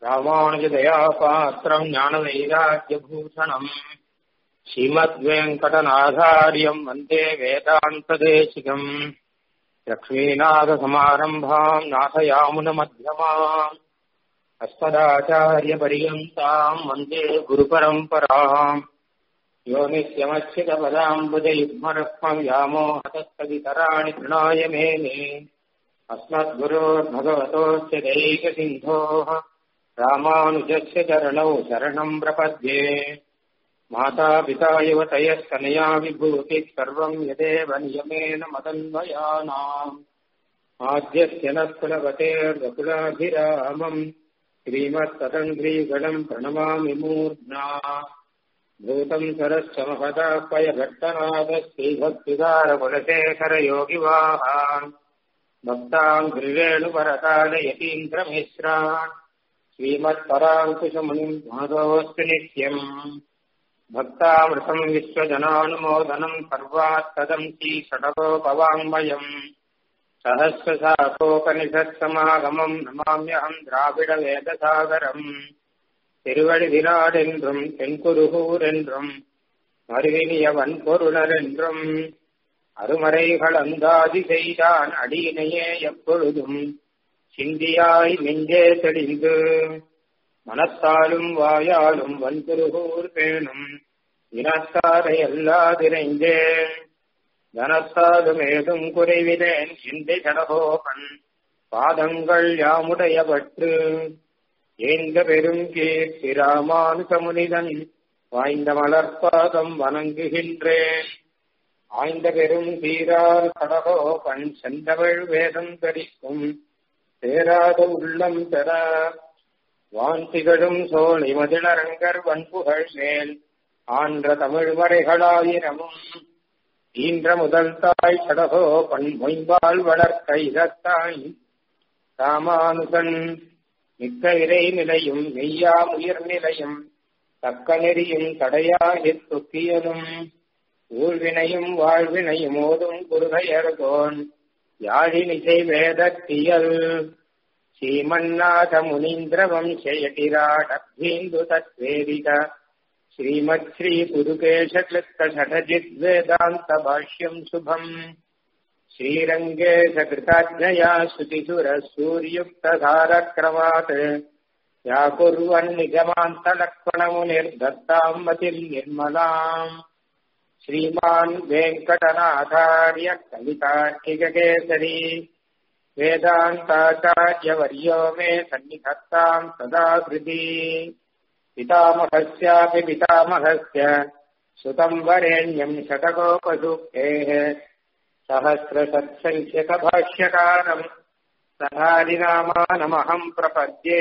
ராமானுஜதயா பாத்திரம் ஞானவைராக்கியபூஷணம் ஸ்ரீமத்வேங்கடநாதாரியம் வந்தே வேதாந்ததேசிகம் லக்ஷ்மீநாதசமாரம்பாம் நாசயாமுனமத்தியமாம் अस्मदाचार्यपर्यन्ताम् वन्दे गुरुपरम्पराम् यो नित्यमच्युतपदाम्बुजयुग्मरक्ष्मव्यामोहतस्तवितराणि तृणाय मेने अस्मद्गुरोर्भगवतोऽस्य दैकसिन्धोः रामानुजस्य चरणौ शरणम् प्रपद्ये मातापिता युवतयस्तनया विभूतिः सर्वम् यदेव नियमेन मदन्वयानाम् आद्यस्य न कुलवतेर्वकुलाभिरामम् श्रीमत्तदङ्घ्रीगणम् प्रणमामि मूर्ध्ना भूतम् सरश्च महदापय भट्टनाथश्रीभक्तिदारकुलशेखरयोगिवाहान् भक्ताम् गिरिवेणुपरकालयतीन्द्रमिश्रान् श्रीमत्पराङ्कुशमुनिम् माधवस्तु नित्यम् भक्तामृतम् विश्वजनानुमोदनम् सर्वात्तदम् श्रीषडगोपवाङ्मयम् சகசிரசாகோபனிஷத்சமாகமம் நமாமியகம் திராவிட வேதசாகரம் திருவழிவினாட் என்றும் தென்குருகூர் என்றும் மறுவினியவன் பொருளர் என்றும் அருமறைகள் அந்தாதி செய்தான் அடியினையே எப்பொழுதும் சிந்தியாய் நெஞ்சே தெளிந்து மனத்தாலும் வாயாலும் வன்குருகூர் பேணும் இனத்தாரை எல்லாதிரைந்தேன் தனத்தாலும் ஏதும் குறைவிலேன் சிந்தை கடகோபன் பாதங்கள் யாமுடையபற்று ஏந்த பெரும் கீர்த்தி ராமானுசமுனிதன் வாய்ந்த மலர்பாதம் வணங்குகின்றேன் ஆய்ந்த பெரும் தீரார் கடகோபன் செந்தமிழ் வேதம் தரிக்கும் சேராத உள்ளம் பெற வாந்திகளும் சோழி மதிலரங்கர் வன்புகழ் மேல் ஆன்ற தமிழ் மறைகளாயிரமும் ஈன்ற முதல் தாய் கடகோ பண் மொய்பால் வளர்த்த இதத்தாய் ராமானுகன் மிக்க இறை நிலையும் மெய்யா உயிர் நிலையும் தக்க நெறியும் தடையாகித் தொக்கியலும் ஊழ்வினையும் வாழ்வினையும் ஓதும் குருகையர்கோன் யாழினிசை வேதத்தியல் ஸ்ரீமன்னாத முனீந்திர வம்சயட்டிராடீந்து தத்வேதிக श्रीमच्छ्री पुरुकेशक्लिप्तषठजिद्वेदान्तभाष्यम् शुभम् श्रीरङ्गे सकृताज्ञया श्रुतिसुरः सूर्युक्तधारक्रमात् या कुर्वन्निगमान्तलक्ष्मणमुनिर्दत्ताम् मतिम् निर्मलाम् श्रीमान् वेङ्कटनाथार्य कवितार्किककेसरी वेदान्ताचार्यवर्यो मे सन्निधत्ताम् सदा हृदि पितामहस्यापि पितामहस्य सुतम् वरेण्यम् शतकोपसूक्तेः सहस्रसत्सङ्ख्यकभाष्यकारम् सहारिनामानमहम् प्रपद्ये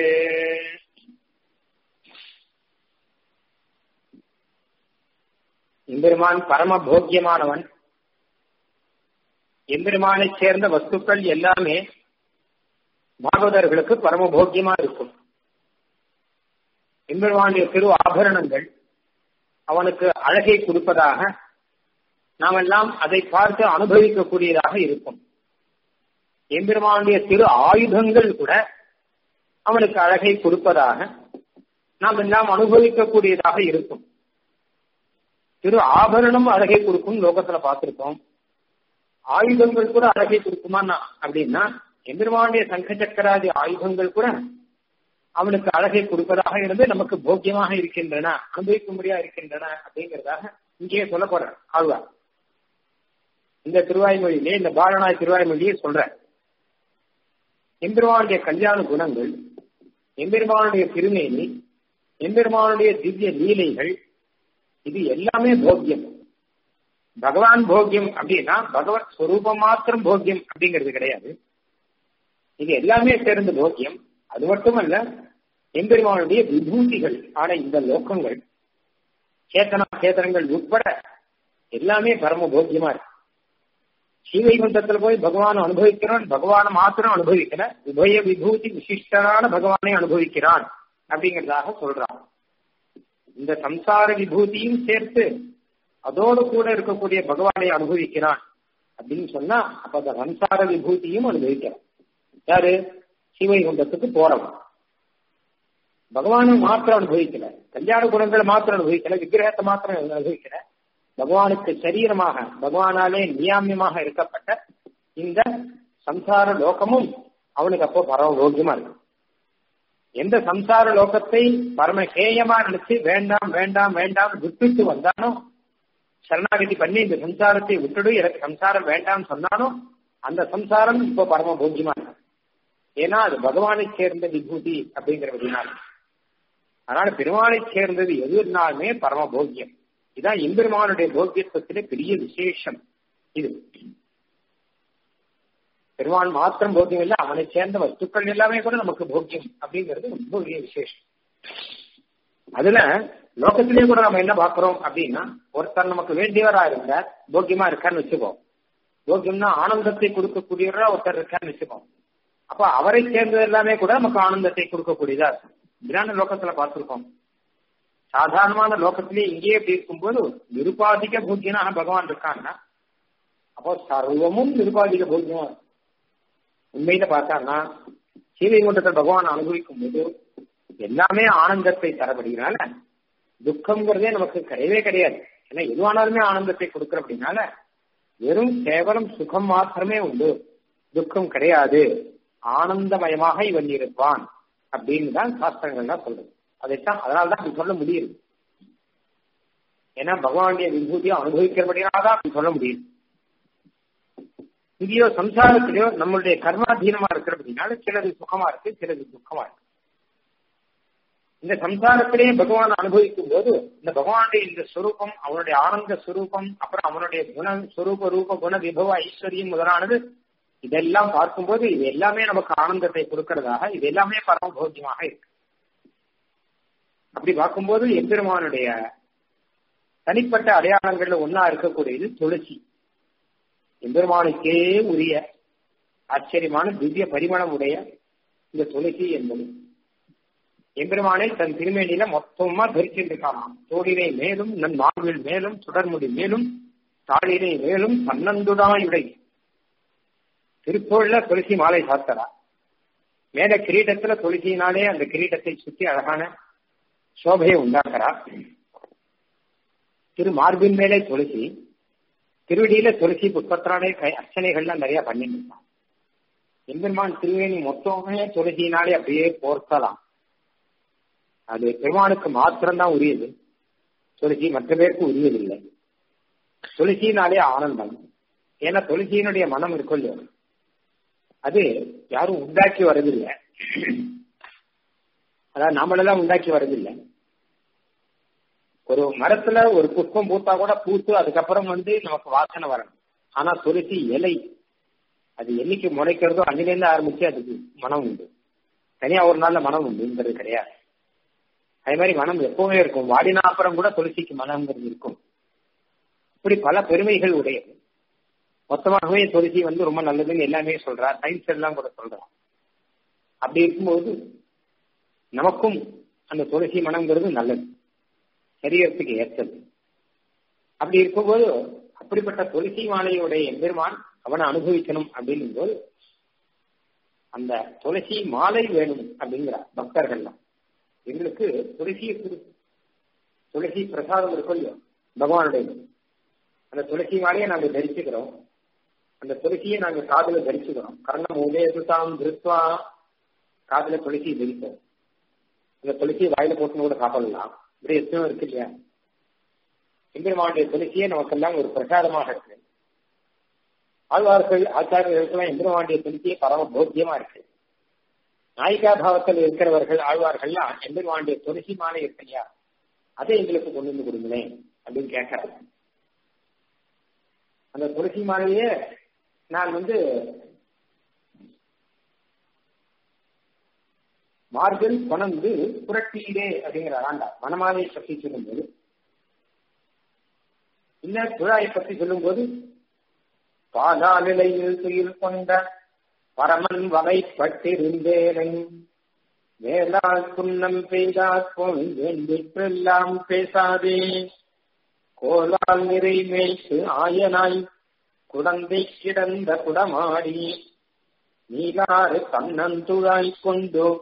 எம்பெருமான் பரம போக்கியமானவன் எம்பெருமானைச் சேர்ந்த வஸ்துக்கள் எல்லாமே பாகவதர்களுக்கு பரம போக்கியமா இருக்கும் எம்பெருமானுடைய திரு ஆபரணங்கள் அவனுக்கு அழகை கொடுப்பதாக நாம் எல்லாம் அதை பார்த்து அனுபவிக்கக்கூடியதாக இருக்கும் எம்பெருமானுடைய திரு ஆயுதங்கள் கூட அவனுக்கு அழகை கொடுப்பதாக நாம் எல்லாம் அனுபவிக்கக்கூடியதாக இருக்கும் திரு ஆபரணம் அழகை கொடுக்கும் லோகத்துல பார்த்திருக்கோம் ஆயுதங்கள் கூட அழகை கொடுக்குமான்னா அப்படின்னா எம்பெருமானுடைய சங்க சக்கராதி ஆயுதங்கள் கூட அவனுக்கு அழகை கொடுப்பதாக இருந்து நமக்கு போக்கியமாக இருக்கின்றன அனுபவிக்கும்படியா இருக்கின்றன அப்படிங்கிறதாக இங்கேயே சொல்ல போற ஆழ்வார் இந்த திருவாய்மொழியிலே இந்த பாலனாய் திருவாய்மொழியே சொல்ற எம்பெருமானுடைய கல்யாண குணங்கள் எம்பெருமானுடைய திருமேனி எம்பெருமானுடைய திவ்ய லீலைகள் இது எல்லாமே போக்கியம் பகவான் போக்கியம் அப்படின்னா பகவத் ஸ்வரூபம் மாத்திரம் போக்கியம் அப்படிங்கிறது கிடையாது இது எல்லாமே சேர்ந்து போக்கியம் அது மட்டுமல்ல எம்பெருமானுடைய விபூதிகள் ஆன இந்த லோக்கங்கள் சேத்தனா சேத்தனங்கள் உட்பட எல்லாமே பரம போக்கியமா இருக்கு ஸ்ரீவைகுண்டத்துல போய் பகவான் அனுபவிக்கிறான் பகவான மாத்திரம் அனுபவிக்கல உபய விபூதி விசிஷ்டரான பகவானை அனுபவிக்கிறான் அப்படிங்கிறதாக சொல்றான் இந்த சம்சார விபூதியும் சேர்த்து அதோடு கூட இருக்கக்கூடிய பகவானை அனுபவிக்கிறான் அப்படின்னு சொன்னா அப்ப அந்த சம்சார விபூதியும் அனுபவிக்கிறான் யாரு சிவைகுண்டத்துக்கு போறவன் பகவானை மாத்திரம் அனுபவிக்கல கல்யாண குணங்களை மாத்திரம் அனுபவிக்கல விக்கிரகத்தை மாத்திரம் அனுபவிக்கல பகவானுக்கு சரீரமாக பகவானாலே நியாமியமாக இருக்கப்பட்ட இந்த சம்சார லோகமும் அவனுக்கு அப்போ பரம போக்கியமா இருக்கு எந்த சம்சார லோகத்தை பரமஹேயமா நினைச்சு வேண்டாம் வேண்டாம் வேண்டாம் விட்டுட்டு வந்தானோ சரணாகதி பண்ணி இந்த சம்சாரத்தை விட்டுடு எனக்கு சம்சாரம் வேண்டாம் சொன்னானோ அந்த சம்சாரம் இப்போ பரம போக்கியமா இருக்கு ஏன்னா அது பகவானை சேர்ந்த விபூதி அப்படிங்கிறதுனால அதனால பெருமாளை சேர்ந்தது எதுனாலுமே பரம போக்கியம் இதான் எம்பெருமானுடைய போக்கியத்துவத்திலே பெரிய விசேஷம் இது பெருமான் மாத்திரம் போக்கியம் இல்லை அவனை சேர்ந்த வஸ்துக்கள் எல்லாமே கூட நமக்கு போக்கியம் அப்படிங்கிறது ரொம்ப பெரிய விசேஷம் அதுல லோகத்திலேயே கூட நம்ம என்ன பாக்குறோம் அப்படின்னா ஒருத்தர் நமக்கு வேண்டியவரா இருந்தார் போக்கியமா இருக்கான்னு வச்சுப்போம் போக்கியம்னா ஆனந்தத்தை கொடுக்கக்கூடியவரா ஒருத்தர் இருக்கான்னு வச்சுப்போம் அப்ப அவரை சேர்ந்தது எல்லாமே கூட நமக்கு ஆனந்தத்தை கொடுக்கக்கூடியதா இருக்கும் இப்படியான லோகத்துல பார்த்திருக்கோம் சாதாரணமான லோகத்திலே இங்கேயே இப்படி இருக்கும்போது நிருபாதிக பூஜ்யனாக பகவான் இருக்கான்னா அப்போ சர்வமும் நிருபாதிக பூஜ்யமா உண்மையில பார்த்தான்னா சீவைகுண்டத்தை பகவான் அனுபவிக்கும் போது எல்லாமே ஆனந்தத்தை தரப்படுகிறனால துக்கம்ங்கிறதே நமக்கு கிடையவே கிடையாது ஏன்னா எதுவானாலுமே ஆனந்தத்தை கொடுக்குற அப்படின்னால வெறும் கேவலம் சுகம் மாத்திரமே உண்டு துக்கம் கிடையாது ஆனந்தமயமாக இவன் இருப்பான் அப்படின்னு தான் சாஸ்திரங்கள் தான் சொல்றது அதைத்தான் அதனால்தான் அப்படி சொல்ல முடியுது ஏன்னா பகவானுடைய விபூதியை அனுபவிக்கிறபடியாதான் அப்படி சொல்ல முடியும் இங்கேயோ சம்சாரத்திலேயோ நம்மளுடைய கர்மாதீனமா இருக்கிற அப்படின்னால சிலது சுகமா இருக்கு சிலது துக்கமா இருக்கு இந்த சம்சாரத்திலேயே பகவான் அனுபவிக்கும் போது இந்த பகவானுடைய இந்த சுரூபம் அவனுடைய ஆனந்த சுரூபம் அப்புறம் அவனுடைய குண சுரூப ரூப குண விபவ ஐஸ்வர்யம் முதலானது இதெல்லாம் பார்க்கும்போது இது எல்லாமே நமக்கு ஆனந்தத்தை கொடுக்கறதாக இது எல்லாமே பரமபோக்கியமாக இருக்கு அப்படி பார்க்கும்போது எம்பெருமானுடைய தனிப்பட்ட அடையாளங்கள்ல ஒன்னா இருக்கக்கூடியது துளசி எம்பெருமானுக்கே உரிய ஆச்சரியமான திவ்ய பரிமளம் உடைய இந்த துளசி என்பது எம்பெருமானை தன் திருமேனியில மொத்தமா தரிச்சிருக்கானாம் தோழினை மேலும் நன் மார்பில் மேலும் சுடர்முடி மேலும் தாழினை மேலும் பன்னந்துடாயுடை திருப்பூர்ல துளசி மாலை சாத்தரா மேல கிரீடத்துல துளசியினாலே அந்த கிரீடத்தை சுத்தி அழகான சோபையை உண்டாக்குறா திரு மார்பின் மேலே துளசி திருவடியில துளசி புஷ்பத்தினாலே கை அர்ச்சனைகள்லாம் நிறைய பண்ணிட்டு இருக்கான் எம்பெருமான் திருவேணி மொத்தமே துளசியினாலே அப்படியே போர்த்தலாம் அது பெருமானுக்கு மாத்திரம்தான் உரியது துளசி மற்ற பேருக்கு உரியதில்லை துளசினாலே ஆனந்தம் ஏன்னா துளசியினுடைய மனம் இருக்கும் இல்லையோ அது யாரும் உண்டாக்கி வரதில்லை அதாவது நாமளெல்லாம் உண்டாக்கி வரதில்லை ஒரு மரத்துல ஒரு புஷ்பம் பூத்தா கூட பூத்து அதுக்கப்புறம் வந்து நமக்கு வாசனை வரணும் ஆனா துளசி இலை அது என்னைக்கு முளைக்கிறதோ அன்னிலேருந்து ஆரம்பிச்சு அதுக்கு மனம் உண்டு தனியா ஒரு நாள்ல மனம் உண்டுங்கிறது கிடையாது அதே மாதிரி மனம் எப்பவுமே இருக்கும் வாடினா அப்புறம் கூட துளசிக்கு மனம்ங்கிறது இருக்கும் இப்படி பல பெருமைகள் உடையது மொத்தமாகவே துளசி வந்து ரொம்ப நல்லதுன்னு எல்லாமே சொல்றா சயின்ஸ் எல்லாம் கூட சொல்றா அப்படி இருக்கும்போது நமக்கும் அந்த துளசி மனம்ங்கிறது நல்லது சரீரத்துக்கு ஏற்றது அப்படி இருக்கும்போது அப்படிப்பட்ட துளசி மாலையுடைய எம்பெருமான் அவனை அனுபவிக்கணும் அப்படின்னும் போது அந்த துளசி மாலை வேணும் அப்படிங்கிறார் பக்தர்கள்லாம் எங்களுக்கு துளசியை கொடு துளசி பிரசாதம் இருக்கும் இல்லையோ பகவானுடைய அந்த துளசி மாலையை நாங்க தரிச்சுக்கிறோம் அந்த துளசியை நாங்க காதுல தரிச்சுக்கிறோம் கர்ணம் உதயசுதாம் திருத்வா காதுல துளசி தரிப்போம் அந்த துளசியை வாயில போட்டுன்னு கூட சாப்பிடலாம் இப்படி எத்தனையோ இருக்கு இல்லையா எம்பெருமானுடைய துளசியே நமக்கெல்லாம் ஒரு பிரசாதமாக இருக்கு ஆழ்வார்கள் ஆச்சாரியர்களுக்கெல்லாம் எம்பெருமானுடைய துளசியே பரம போக்கியமா இருக்கு நாயிகா பாவத்தில் இருக்கிறவர்கள் ஆழ்வார்கள்லாம் எம்பெருமானுடைய துளசி மாலை இருக்கு இல்லையா அதை எங்களுக்கு கொண்டு வந்து கொடுங்களேன் அப்படின்னு கேட்கறாங்க அந்த துளசி மாலையே நான் வந்து மார்பில் கொணந்து புரட்டீரே அப்படிங்கிற ஆண்டா மனமாலை பற்றி சொல்லும்போது இல்ல துழாயை பற்றி சொல்லும்போது பாலா நிலையில் துயில் கொண்ட பரமன் வகைப்பட்டிருந்தேனை வேளாண் புன்னம் பெய்தாற்போல் வேண்டிற்றெல்லாம் பேசாதே கோலால் நிறை மேய்த்து ஆயனாய் குடந்தை கிடந்த குடமாடி நீலாறு கண்ணந்துழாய் கொண்டு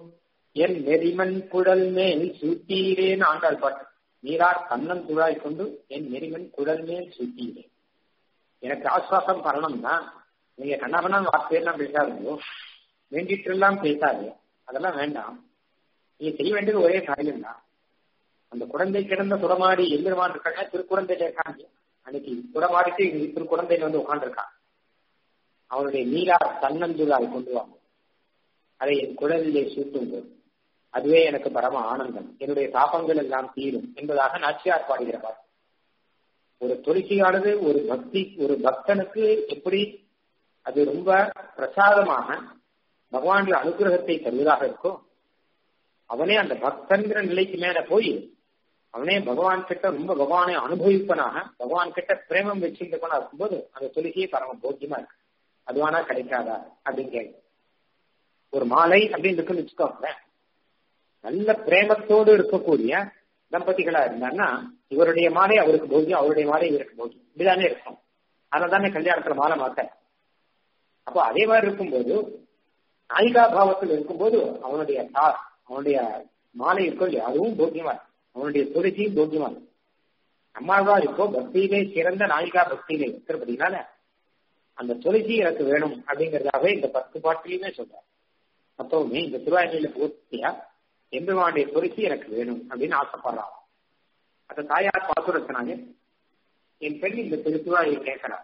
என் நெறிமன் குழல் மேல் சூட்டீரேன் ஆண்டாள் பாட்டு நீரார் கண்ணன் துழாய் கொண்டு என் நெறிமன் குழல் மேல் சூட்டீரேன் எனக்கு ஆஸ்வாசம் தரணும்னா நீங்க கண்ணபண்ணன் வார்த்தையெல்லாம் பேசாதீங்க வேண்டிட்டு எல்லாம் பேசாது அதெல்லாம் வேண்டாம் நீங்க செய்ய வேண்டியது ஒரே காரியம் தான் அந்த குழந்தை கிடந்த குடமாடி எந்திரமான் இருக்காங்க திருக்குழந்தையில இருக்காங்க அன்னைக்கு குடமாடிட்டு திருக்குழந்தையில வந்து உட்காந்துருக்கான் அவனுடைய நீலா தன்னந்துளாய் கொண்டு வாங்க அதை என் குழலிலே சூட்டுங்கள் அதுவே எனக்கு பரம ஆனந்தம் என்னுடைய தாபங்கள் எல்லாம் தீரும் என்பதாக நாச்சியார் பாடுகிறார் ஒரு துளசியானது ஒரு பக்தி ஒரு பக்தனுக்கு எப்படி அது ரொம்ப பிரசாதமாக பகவானுடைய அனுகிரகத்தை தருவதாக இருக்கோ அவனே அந்த பக்தன்கிற நிலைக்கு மேல போய் அவனே பகவான் கிட்ட ரொம்ப பகவானை அனுபவிப்பனாக பகவான் கிட்ட பிரேமம் வச்சிருந்தவனா இருக்கும்போது அந்த துளசியே பரம போக்கியமா இருக்கு அதுவானா கிடைக்காதா அப்படின்னு கேட்க ஒரு மாலை அப்படின்னு இருக்குன்னு வச்சுக்கோங்களேன் நல்ல பிரேமத்தோடு இருக்கக்கூடிய தம்பதிகளா இருந்தான்னா இவருடைய மாலை அவருக்கு போகியம் அவருடைய மாலை இவருக்கு போகியம் இப்படிதானே இருக்கும் அதனால தானே கல்யாணத்துல மாலை மாத்த அப்போ அதே மாதிரி இருக்கும்போது நாயிகா பாவத்தில் இருக்கும்போது அவனுடைய தார் அவனுடைய மாலை இருக்கும் இல்லையா அதுவும் போக்கியமா இருக்கு அவனுடைய துளசியும் போக்கியமா இருக்கு நம்மாழ்வார் இப்போ பக்தியிலே சிறந்த நாயிகா பக்தியிலே இருக்கிறபடினால அந்த துளசி எனக்கு வேணும் அப்படிங்கறதாகவே இந்த பத்து பாட்டிலையுமே சொல்றார் அப்பவுமே இந்த திருவாயில பூர்த்தியா எம்பெருமானுடைய துளசி எனக்கு வேணும் அப்படின்னு ஆசைப்படுறான் அந்த தாயார் பாசுரத்தினாங்க என் பெண் இந்த திருத்துவாயை கேட்கிறார்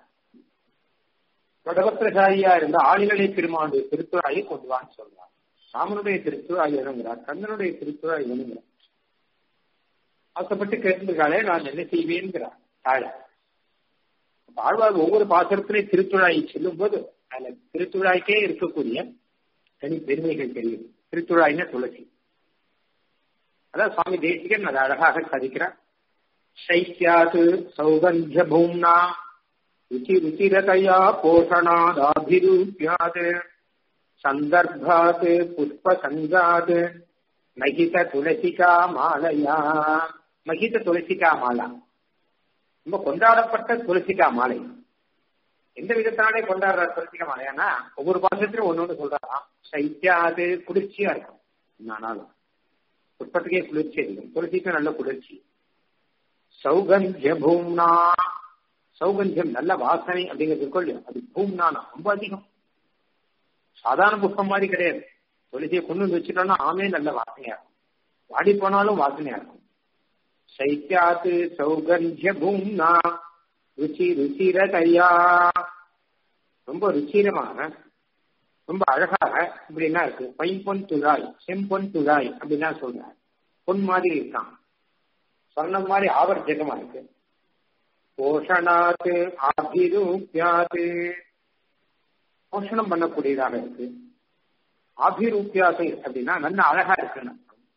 வடபத்திரசாரியா இருந்த ஆளிகளை பெருமானுடைய திருத்துவாயை கொண்டு வான்னு சொல்றார் ராமனுடைய திருத்துவாய் வேணுங்கிறார் கந்தனுடைய திருத்துவாய் வேணுங்கிறார் ஆசைப்பட்டு கேட்டிருக்காளே நான் என்ன செய்வேன்கிறார் தாழ ஆழ்வார் ஒவ்வொரு பாசுரத்திலையும் திருத்துழாயை சொல்லும் போது அதுல திருத்துழாய்க்கே இருக்கக்கூடிய தனி பெருமைகள் தெரியும் திருத்துழாயின துளசி அதான் சுவாமி தேசிகன் அதை அழகாக சாதிக்கிறார் சைத்யாது சௌகந்திய பூம்னா ருச்சி ருச்சிரதையா போஷணாதாபிரூபியாத் சந்தர்ப்பாத் புஷ்ப சங்காத் மகித துளசிகா மாலையா மகித துளசிகா மாலா ரொம்ப கொண்டாடப்பட்ட துளசிகா மாலை எந்த விதத்தாலே கொண்டாடுற துளசிகா மாலையானா ஒவ்வொரு பாசத்திலும் ஒன்னு ஒன்று சொல்றாராம் சைத்தியாது குளிர்ச்சியா இருக்கும் ஆனாலும் புஷ்பத்துக்கே குளிர்ச்சி அதிகம் துளசிக்கு நல்ல குளிர்ச்சி சௌகந்திய பூம்னா சௌகந்தியம் நல்ல வாசனை அப்படிங்கிறது கொள்ளும் அது பூம்னானா ரொம்ப அதிகம் சாதாரண புஷ்பம் மாதிரி கிடையாது துளசியை கொண்டு வந்து வச்சுட்டோம்னா ஆமே நல்ல வாசனையா இருக்கும் வாடி போனாலும் வாசனையா இருக்கும் சைத்தியாத்து சௌகந்திய பூம்னா ருச்சி ருச்சிரதையா ரொம்ப ருச்சிரமாக ரொம்ப அழகாக இப்படின்னா இருக்கு பைம்பொன் துழாய் செம்பொன் துழாய் அப்படின்னா சொல்றார் பொன் மாதிரி இருக்கான் சொர்ணம் மாதிரி ஆவர்ஜகமா இருக்கு போஷணாத்து ஆபிரூபியாது போஷணம் பண்ணக்கூடியதாக இருக்கு ஆபிரூபியாது அப்படின்னா நல்ல அழகா இருக்குன்னு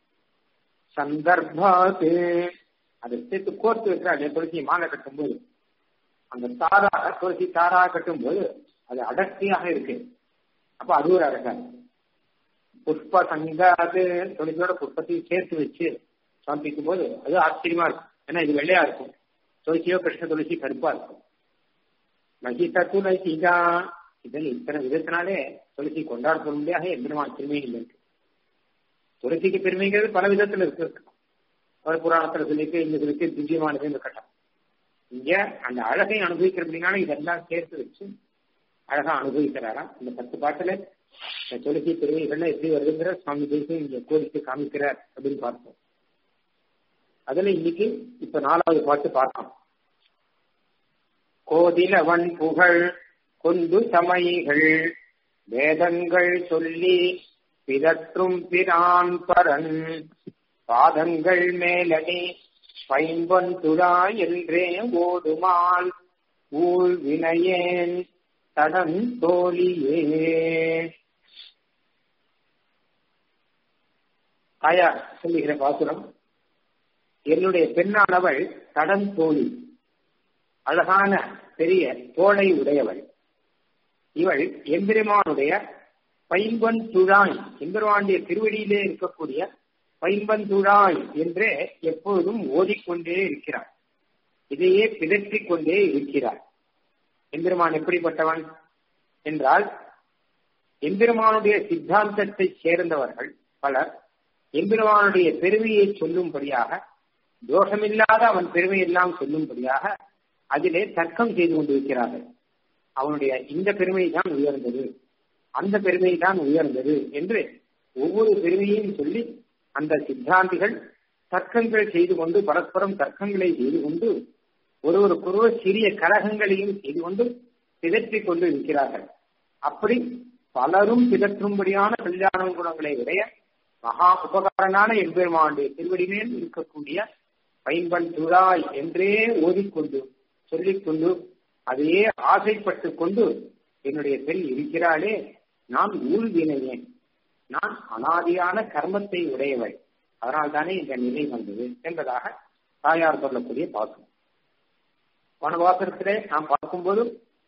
சந்தர்ப்பாத்து அதை சேர்த்து கோர்த்து வைக்கிறாங்க துளசி மாலை கட்டும்போது அந்த தாரா துளசி தாரா கட்டும்போது அது அடர்த்தியாக இருக்கு அப்ப அது ஒரு அழகா இருக்கு புஷ்ப சங்காது துளசியோட புஷ்பத்தையும் சேர்த்து வச்சு சமர்ப்பிக்கும் போது அது ஆச்சரியமா இருக்கும் ஏன்னா இது வெள்ளையா இருக்கும் துளசியோ கிருஷ்ண துளசி கருப்பா இருக்கும் மகித துளசிகா இதில் இத்தனை விதத்தினாலே துளசி கொண்டாடப்படும்படியாக எம்பெருமான் திருமையில் இருக்கு துளசிக்கு பெருமைங்கிறது பல விதத்துல இருக்கு ஒரு புராணத்துல சொல்லிட்டு இந்த சொல்லிட்டு திவ்யமானது இந்த கட்டம் இங்க அந்த அழகை அனுபவிக்கிறதுனால இதெல்லாம் சேர்த்து வச்சு அழகா அனுபவிக்கிறாராம் இந்த பத்து பாட்டுல இந்த துளசி பெருமைகள்லாம் எப்படி வருதுங்கிற சுவாமி தேசியம் இங்க கோரிக்கை காமிக்கிறார் அப்படின்னு பார்த்தோம் அதுல இன்னைக்கு இப்ப நாலாவது பாட்டு பார்த்தோம் கோதிலவன் புகழ் கொண்டு சமைகள் வேதங்கள் சொல்லி பிதற்றும் பிரான் பரன் பாதங்கள் மேலணி பைம்பொன் துழா என்றே ஓடுமால் ஊழ் வினையேன் தடன் தோழியே தாயா சொல்லுகிற பாசுரம் என்னுடைய பெண்ணானவள் தடன் தோழி அழகான பெரிய தோளை உடையவள் இவள் எம்பெருமானுடைய பைம்பன் துழாய் எம்பெருமானுடைய திருவடியிலே இருக்கக்கூடிய பைம்பன் துழாய் என்றே எப்பொழுதும் ஓதிக்கொண்டே இருக்கிறார் இதையே பிதற்றிக் கொண்டே இருக்கிறார் எம்பெருமான் எப்படிப்பட்டவன் என்றால் எம்பெருமானுடைய சித்தாந்தத்தை சேர்ந்தவர்கள் பலர் எம்பெருமானுடைய பெருமையை சொல்லும்படியாக தோஷமில்லாத அவன் பெருமையெல்லாம் சொல்லும்படியாக அதிலே தர்க்கம் செய்து கொண்டிருக்கிறார்கள் அவனுடைய இந்த பெருமை தான் உயர்ந்தது அந்த பெருமை தான் உயர்ந்தது என்று ஒவ்வொரு பெருமையையும் சொல்லி அந்த சித்தாந்திகள் தர்க்கங்கள் செய்து கொண்டு பரஸ்பரம் தர்க்கங்களை செய்து கொண்டு ஒருவருக்கொருவர் சிறிய கலகங்களையும் செய்து கொண்டு பிதற்றிக் கொண்டு இருக்கிறார்கள் அப்படி பலரும் பிதற்றும்படியான கல்யாண குணங்களை உடைய மகா உபகாரனான எம்பெருமானுடைய திருவடிமேல் இருக்கக்கூடிய பைம்பன் துழாய் என்றே ஓதிக்கொண்டு சொல்லிக்கொண்டு அதையே ஆசைப்பட்டு கொண்டு என்னுடைய பெண் இருக்கிறாளே நான் ஊழ்வினையேன் நான் அனாதியான கர்மத்தை உடையவள் அதனால் தானே இந்த நிலை வந்தது என்பதாக தாயார் சொல்லக்கூடிய பாசம் வனவாசத்திலே நாம் பார்க்கும்போது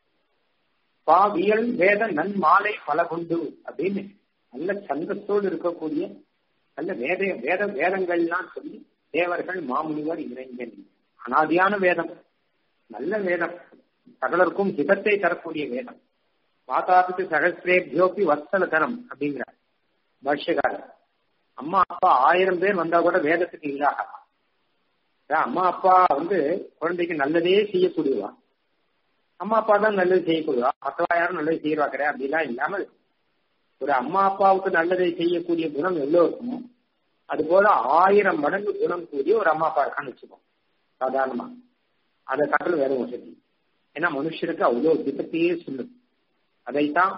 பாவியல் வேத நன் மாலை பல கொண்டு அப்படின்னு நல்ல சந்தத்தோடு இருக்கக்கூடிய நல்ல வேத வேத வேதங்கள்லாம் சொல்லி தேவர்கள் மாமுனிவர் இறைஞ்சன் அனாதியான வேதம் நல்ல வேதம் சகலருக்கும் ஹிதத்தை தரக்கூடிய வேதம் மாதாபித்து சகசிரேபியோப்பி வத்சல தரம் அப்படிங்கிறார் பாஷ்யகாரர் அம்மா அப்பா ஆயிரம் பேர் வந்தா கூட வேதத்துக்கு இல்லாக அம்மா அப்பா வந்து குழந்தைக்கு நல்லதே செய்யக்கூடியவா அம்மா அப்பா தான் நல்லது செய்யக்கூடியவா மற்றவா யாரும் நல்லது செய்யறா கிடையாது அப்படிலாம் இல்லாமல் ஒரு அம்மா அப்பாவுக்கு நல்லதை செய்யக்கூடிய குணம் எல்லோருக்குமோ அது போல ஆயிரம் மடங்கு குணம் கூடிய ஒரு அம்மா அப்பா இருக்கான்னு வச்சுக்கோம் சாதாரணமா அதை காட்டில் வேற வசதி ஏன்னா மனுஷனுக்கு அவ்வளவு திட்டத்தையே சொல்லுது அதைத்தான்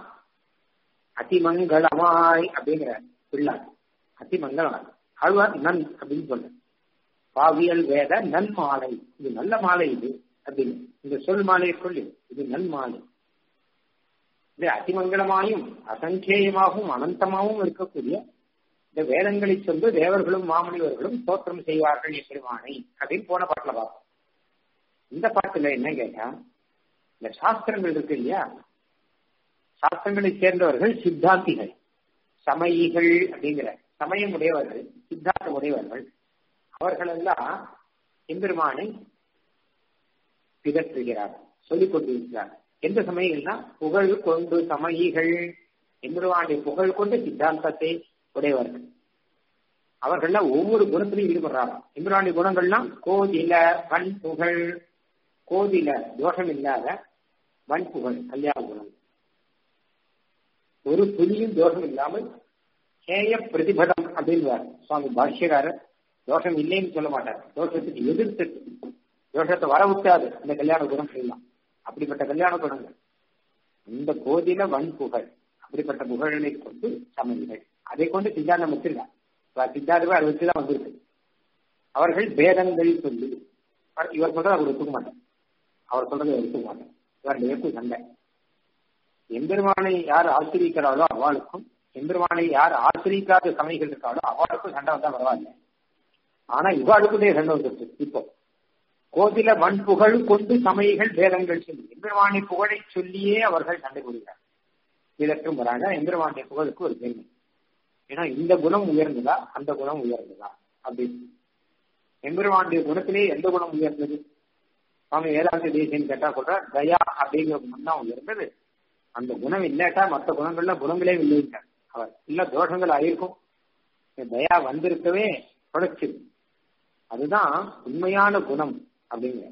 அதிமங்கலமாய் அப்படிங்கிற பிள்ளை அதிமங்கலமாய் ஆழ்வார் நன் அப்படின்னு சொல்ற பாவியல் வேத நன் மாலை இது நல்ல மாலை இது அப்படின்னு இந்த சொல் மாலையை சொல்லி இது நன் மாலை இது அதிமங்கலமாயும் அசங்கேயமாகவும் அனந்தமாகவும் இருக்கக்கூடிய இந்த வேதங்களை சொல்லி தேவர்களும் மாமனிவர்களும் தோற்றம் செய்வார்கள் எம்பெருமானை அப்படின்னு போன பாட்டுல பார்ப்போம் இந்த பாட்டுல என்ன கேட்டா இந்த சாஸ்திரங்கள் இருக்கு இல்லையா சாஸ்திரங்களை சேர்ந்தவர்கள் சித்தாந்திகள் சமயிகள் அப்படிங்கிற சமயம் உடையவர்கள் சித்தாந்த உடையவர்கள் அவர்கள் எல்லாம் எம்பெருமானை பிதற்றுகிறார்கள் சொல்லிக் கொண்டிருக்கிறார்கள் எந்த சமயங்கள்னா புகழ் கொண்டு சமயிகள் எம்பெருமானுடைய புகழ் கொண்டு சித்தாந்தத்தை உடையவர்கள் அவர்கள்லாம் ஒவ்வொரு குணத்திலையும் ஈடுபடுறாங்க எம்பெருமானுடைய குணங்கள்லாம் கோதில வன் புகழ் கோதில தோஷம் இல்லாத வன் புகழ் கல்யாண குணம் ஒரு துளியும் தோஷம் இல்லாமல் கேய பிரதிபதம் அப்படின்னு சுவாமி பாஷ்யக்காரர் தோஷம் இல்லைன்னு சொல்ல மாட்டார் தோஷத்துக்கு எதிர்த்து தோஷத்தை வர விட்டாது அந்த கல்யாண குணம் செய்யலாம் அப்படிப்பட்ட கல்யாண குணங்கள் இந்த கோதில வன் புகழ் அப்படிப்பட்ட புகழனை கொண்டு சமநிலை அதை கொண்டு சித்தாந்தம் வச்சிருக்கார் சித்தாந்தமே அதை வச்சுதான் வந்திருக்கு அவர்கள் பேதங்கள் சொல்லி இவர் சொல்றது அவர் ஒத்துக்க மாட்டார் அவர் சொல்றதை ஒத்துக்க மாட்டார் இவர்கள் இருக்கும் சண்டை எம்பெருமானை யார் ஆசிரியிக்கிறாளோ அவளுக்கும் எம்பெருமானை யார் ஆசிரியிக்காத சமைகள் இருக்காளோ அவளுக்கும் சண்டை வந்தா பரவாயில்ல ஆனா இவாளுக்குள்ளே சண்டை வந்துருச்சு இப்போ கோதில மண் புகழ் கொண்டு சமயங்கள் வேதங்கள் சொல்லி எம்பெருமானை புகழை சொல்லியே அவர்கள் சண்டை போடுகிறார் இதற்கும் வராங்க எம்பெருமானுடைய புகழுக்கு ஒரு பெருமை ஏன்னா இந்த குணம் உயர்ந்ததா அந்த குணம் உயர்ந்ததா அப்படின்னு எம்பெருமானுடைய குணத்திலே எந்த குணம் உயர்ந்தது சுவாமி வேதாந்த தேசியன் கேட்டா சொல்ற தயா அப்படிங்கிற குணம் தான் உயர்ந்தது அந்த குணம் இல்லாட்டா மற்ற குணங்கள்ல குணங்களே இல்லைங்க அவர் இல்ல தோஷங்கள் ஆயிருக்கும் தயா வந்திருக்கவே குறைச்சிது அதுதான் உண்மையான குணம் அப்படிங்கிற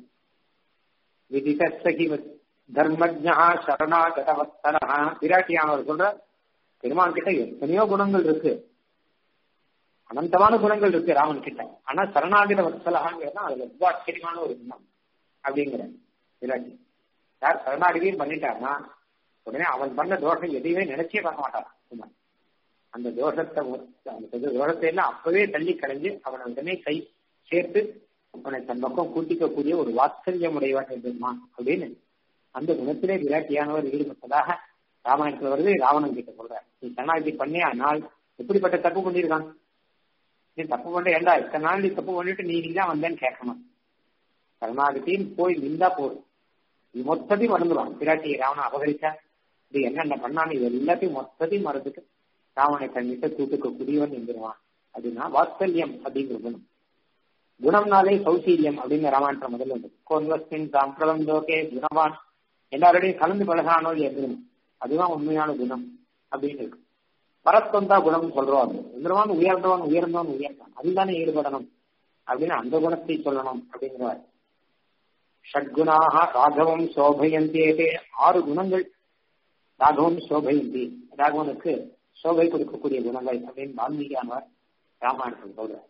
விதிதி தர்மஜா சரணாகதவத்தனா விராட்டியானவர் சொல்ற பெருமான் கிட்ட எத்தனையோ குணங்கள் இருக்கு அனந்தமான குணங்கள் இருக்கு ராமன் கிட்ட ஆனா சரணாகித வத்சலகாங்கிறதா அதுல ரொம்ப ஆச்சரியமான ஒரு குணம் அப்படிங்கிற விராட்டி யார் சரணாகிதியும் பண்ணிட்டாருன்னா உடனே அவன் பண்ண தோஷம் எதையுமே நினைச்சே பார்க்க மாட்டான் அந்த தோஷத்தை அந்த தோஷத்தை எல்லாம் அப்பவே தள்ளி கலைஞ்சு அவனை உடனே கை சேர்த்து அவனை தன் பக்கம் கூட்டிக்கக்கூடிய ஒரு வாத்சல்யம் உடையவன் எம்பெருமான் அப்படின்னு அந்த குணத்திலே விராட்டியானவர் ஈடுபட்டதாக ராமாயணத்துல வருது ராவணன் கிட்ட சொல்ற நீ சரணாகதி பண்ணே ஆனால் எப்படிப்பட்ட தப்பு பண்ணிருக்கான் நீ தப்பு பண்ண ஏண்டா இத்தனை நாள் நீ தப்பு பண்ணிட்டு நீ தான் வந்தேன்னு கேட்கணும் சரணாகத்தின்னு போய் நின்றா போதும் இது மொத்தத்தையும் மறந்துடுவான் பிராட்டி ராவணன் அபகரிச்சா இது என்னென்ன பண்ணான்னு இது எல்லாத்தையும் மொத்தத்தையும் மறந்துட்டு ராவனை தன்னிட்ட கூட்டுக்க கூடியவன் எந்திருவான் அதுனா வாத்சல்யம் அப்படிங்கிற குணம் குணம்னாலே சௌசீல்யம் அப்படின்னு ராமாயணத்துல முதல்ல உண்டு கோன்வஸ்மின் சாம்பிரதம் லோகே குணவான் எல்லாரோடையும் கலந்து பழகானோ எந்திரும் அதுதான் உண்மையான குணம் அப்படின்னு இருக்கு பரத்வந்தா குணம் சொல்றோம் எம்பெருமான் உயர்ந்தவன் உயர்ந்தவன் உயர்ந்தான் அதுதானே ஈடுபடணும் அப்படின்னு அந்த குணத்தை சொல்லணும் அப்படிங்கிறார் ஷட்குணாக ராகவம் சோபயந்தே ஆறு குணங்கள் ராகவம் சோபயந்தி ராகவனுக்கு சோபை கொடுக்கக்கூடிய குணங்கள் அப்படின்னு வால்மீகியானவர் ராமாயணத்தில் சொல்றார்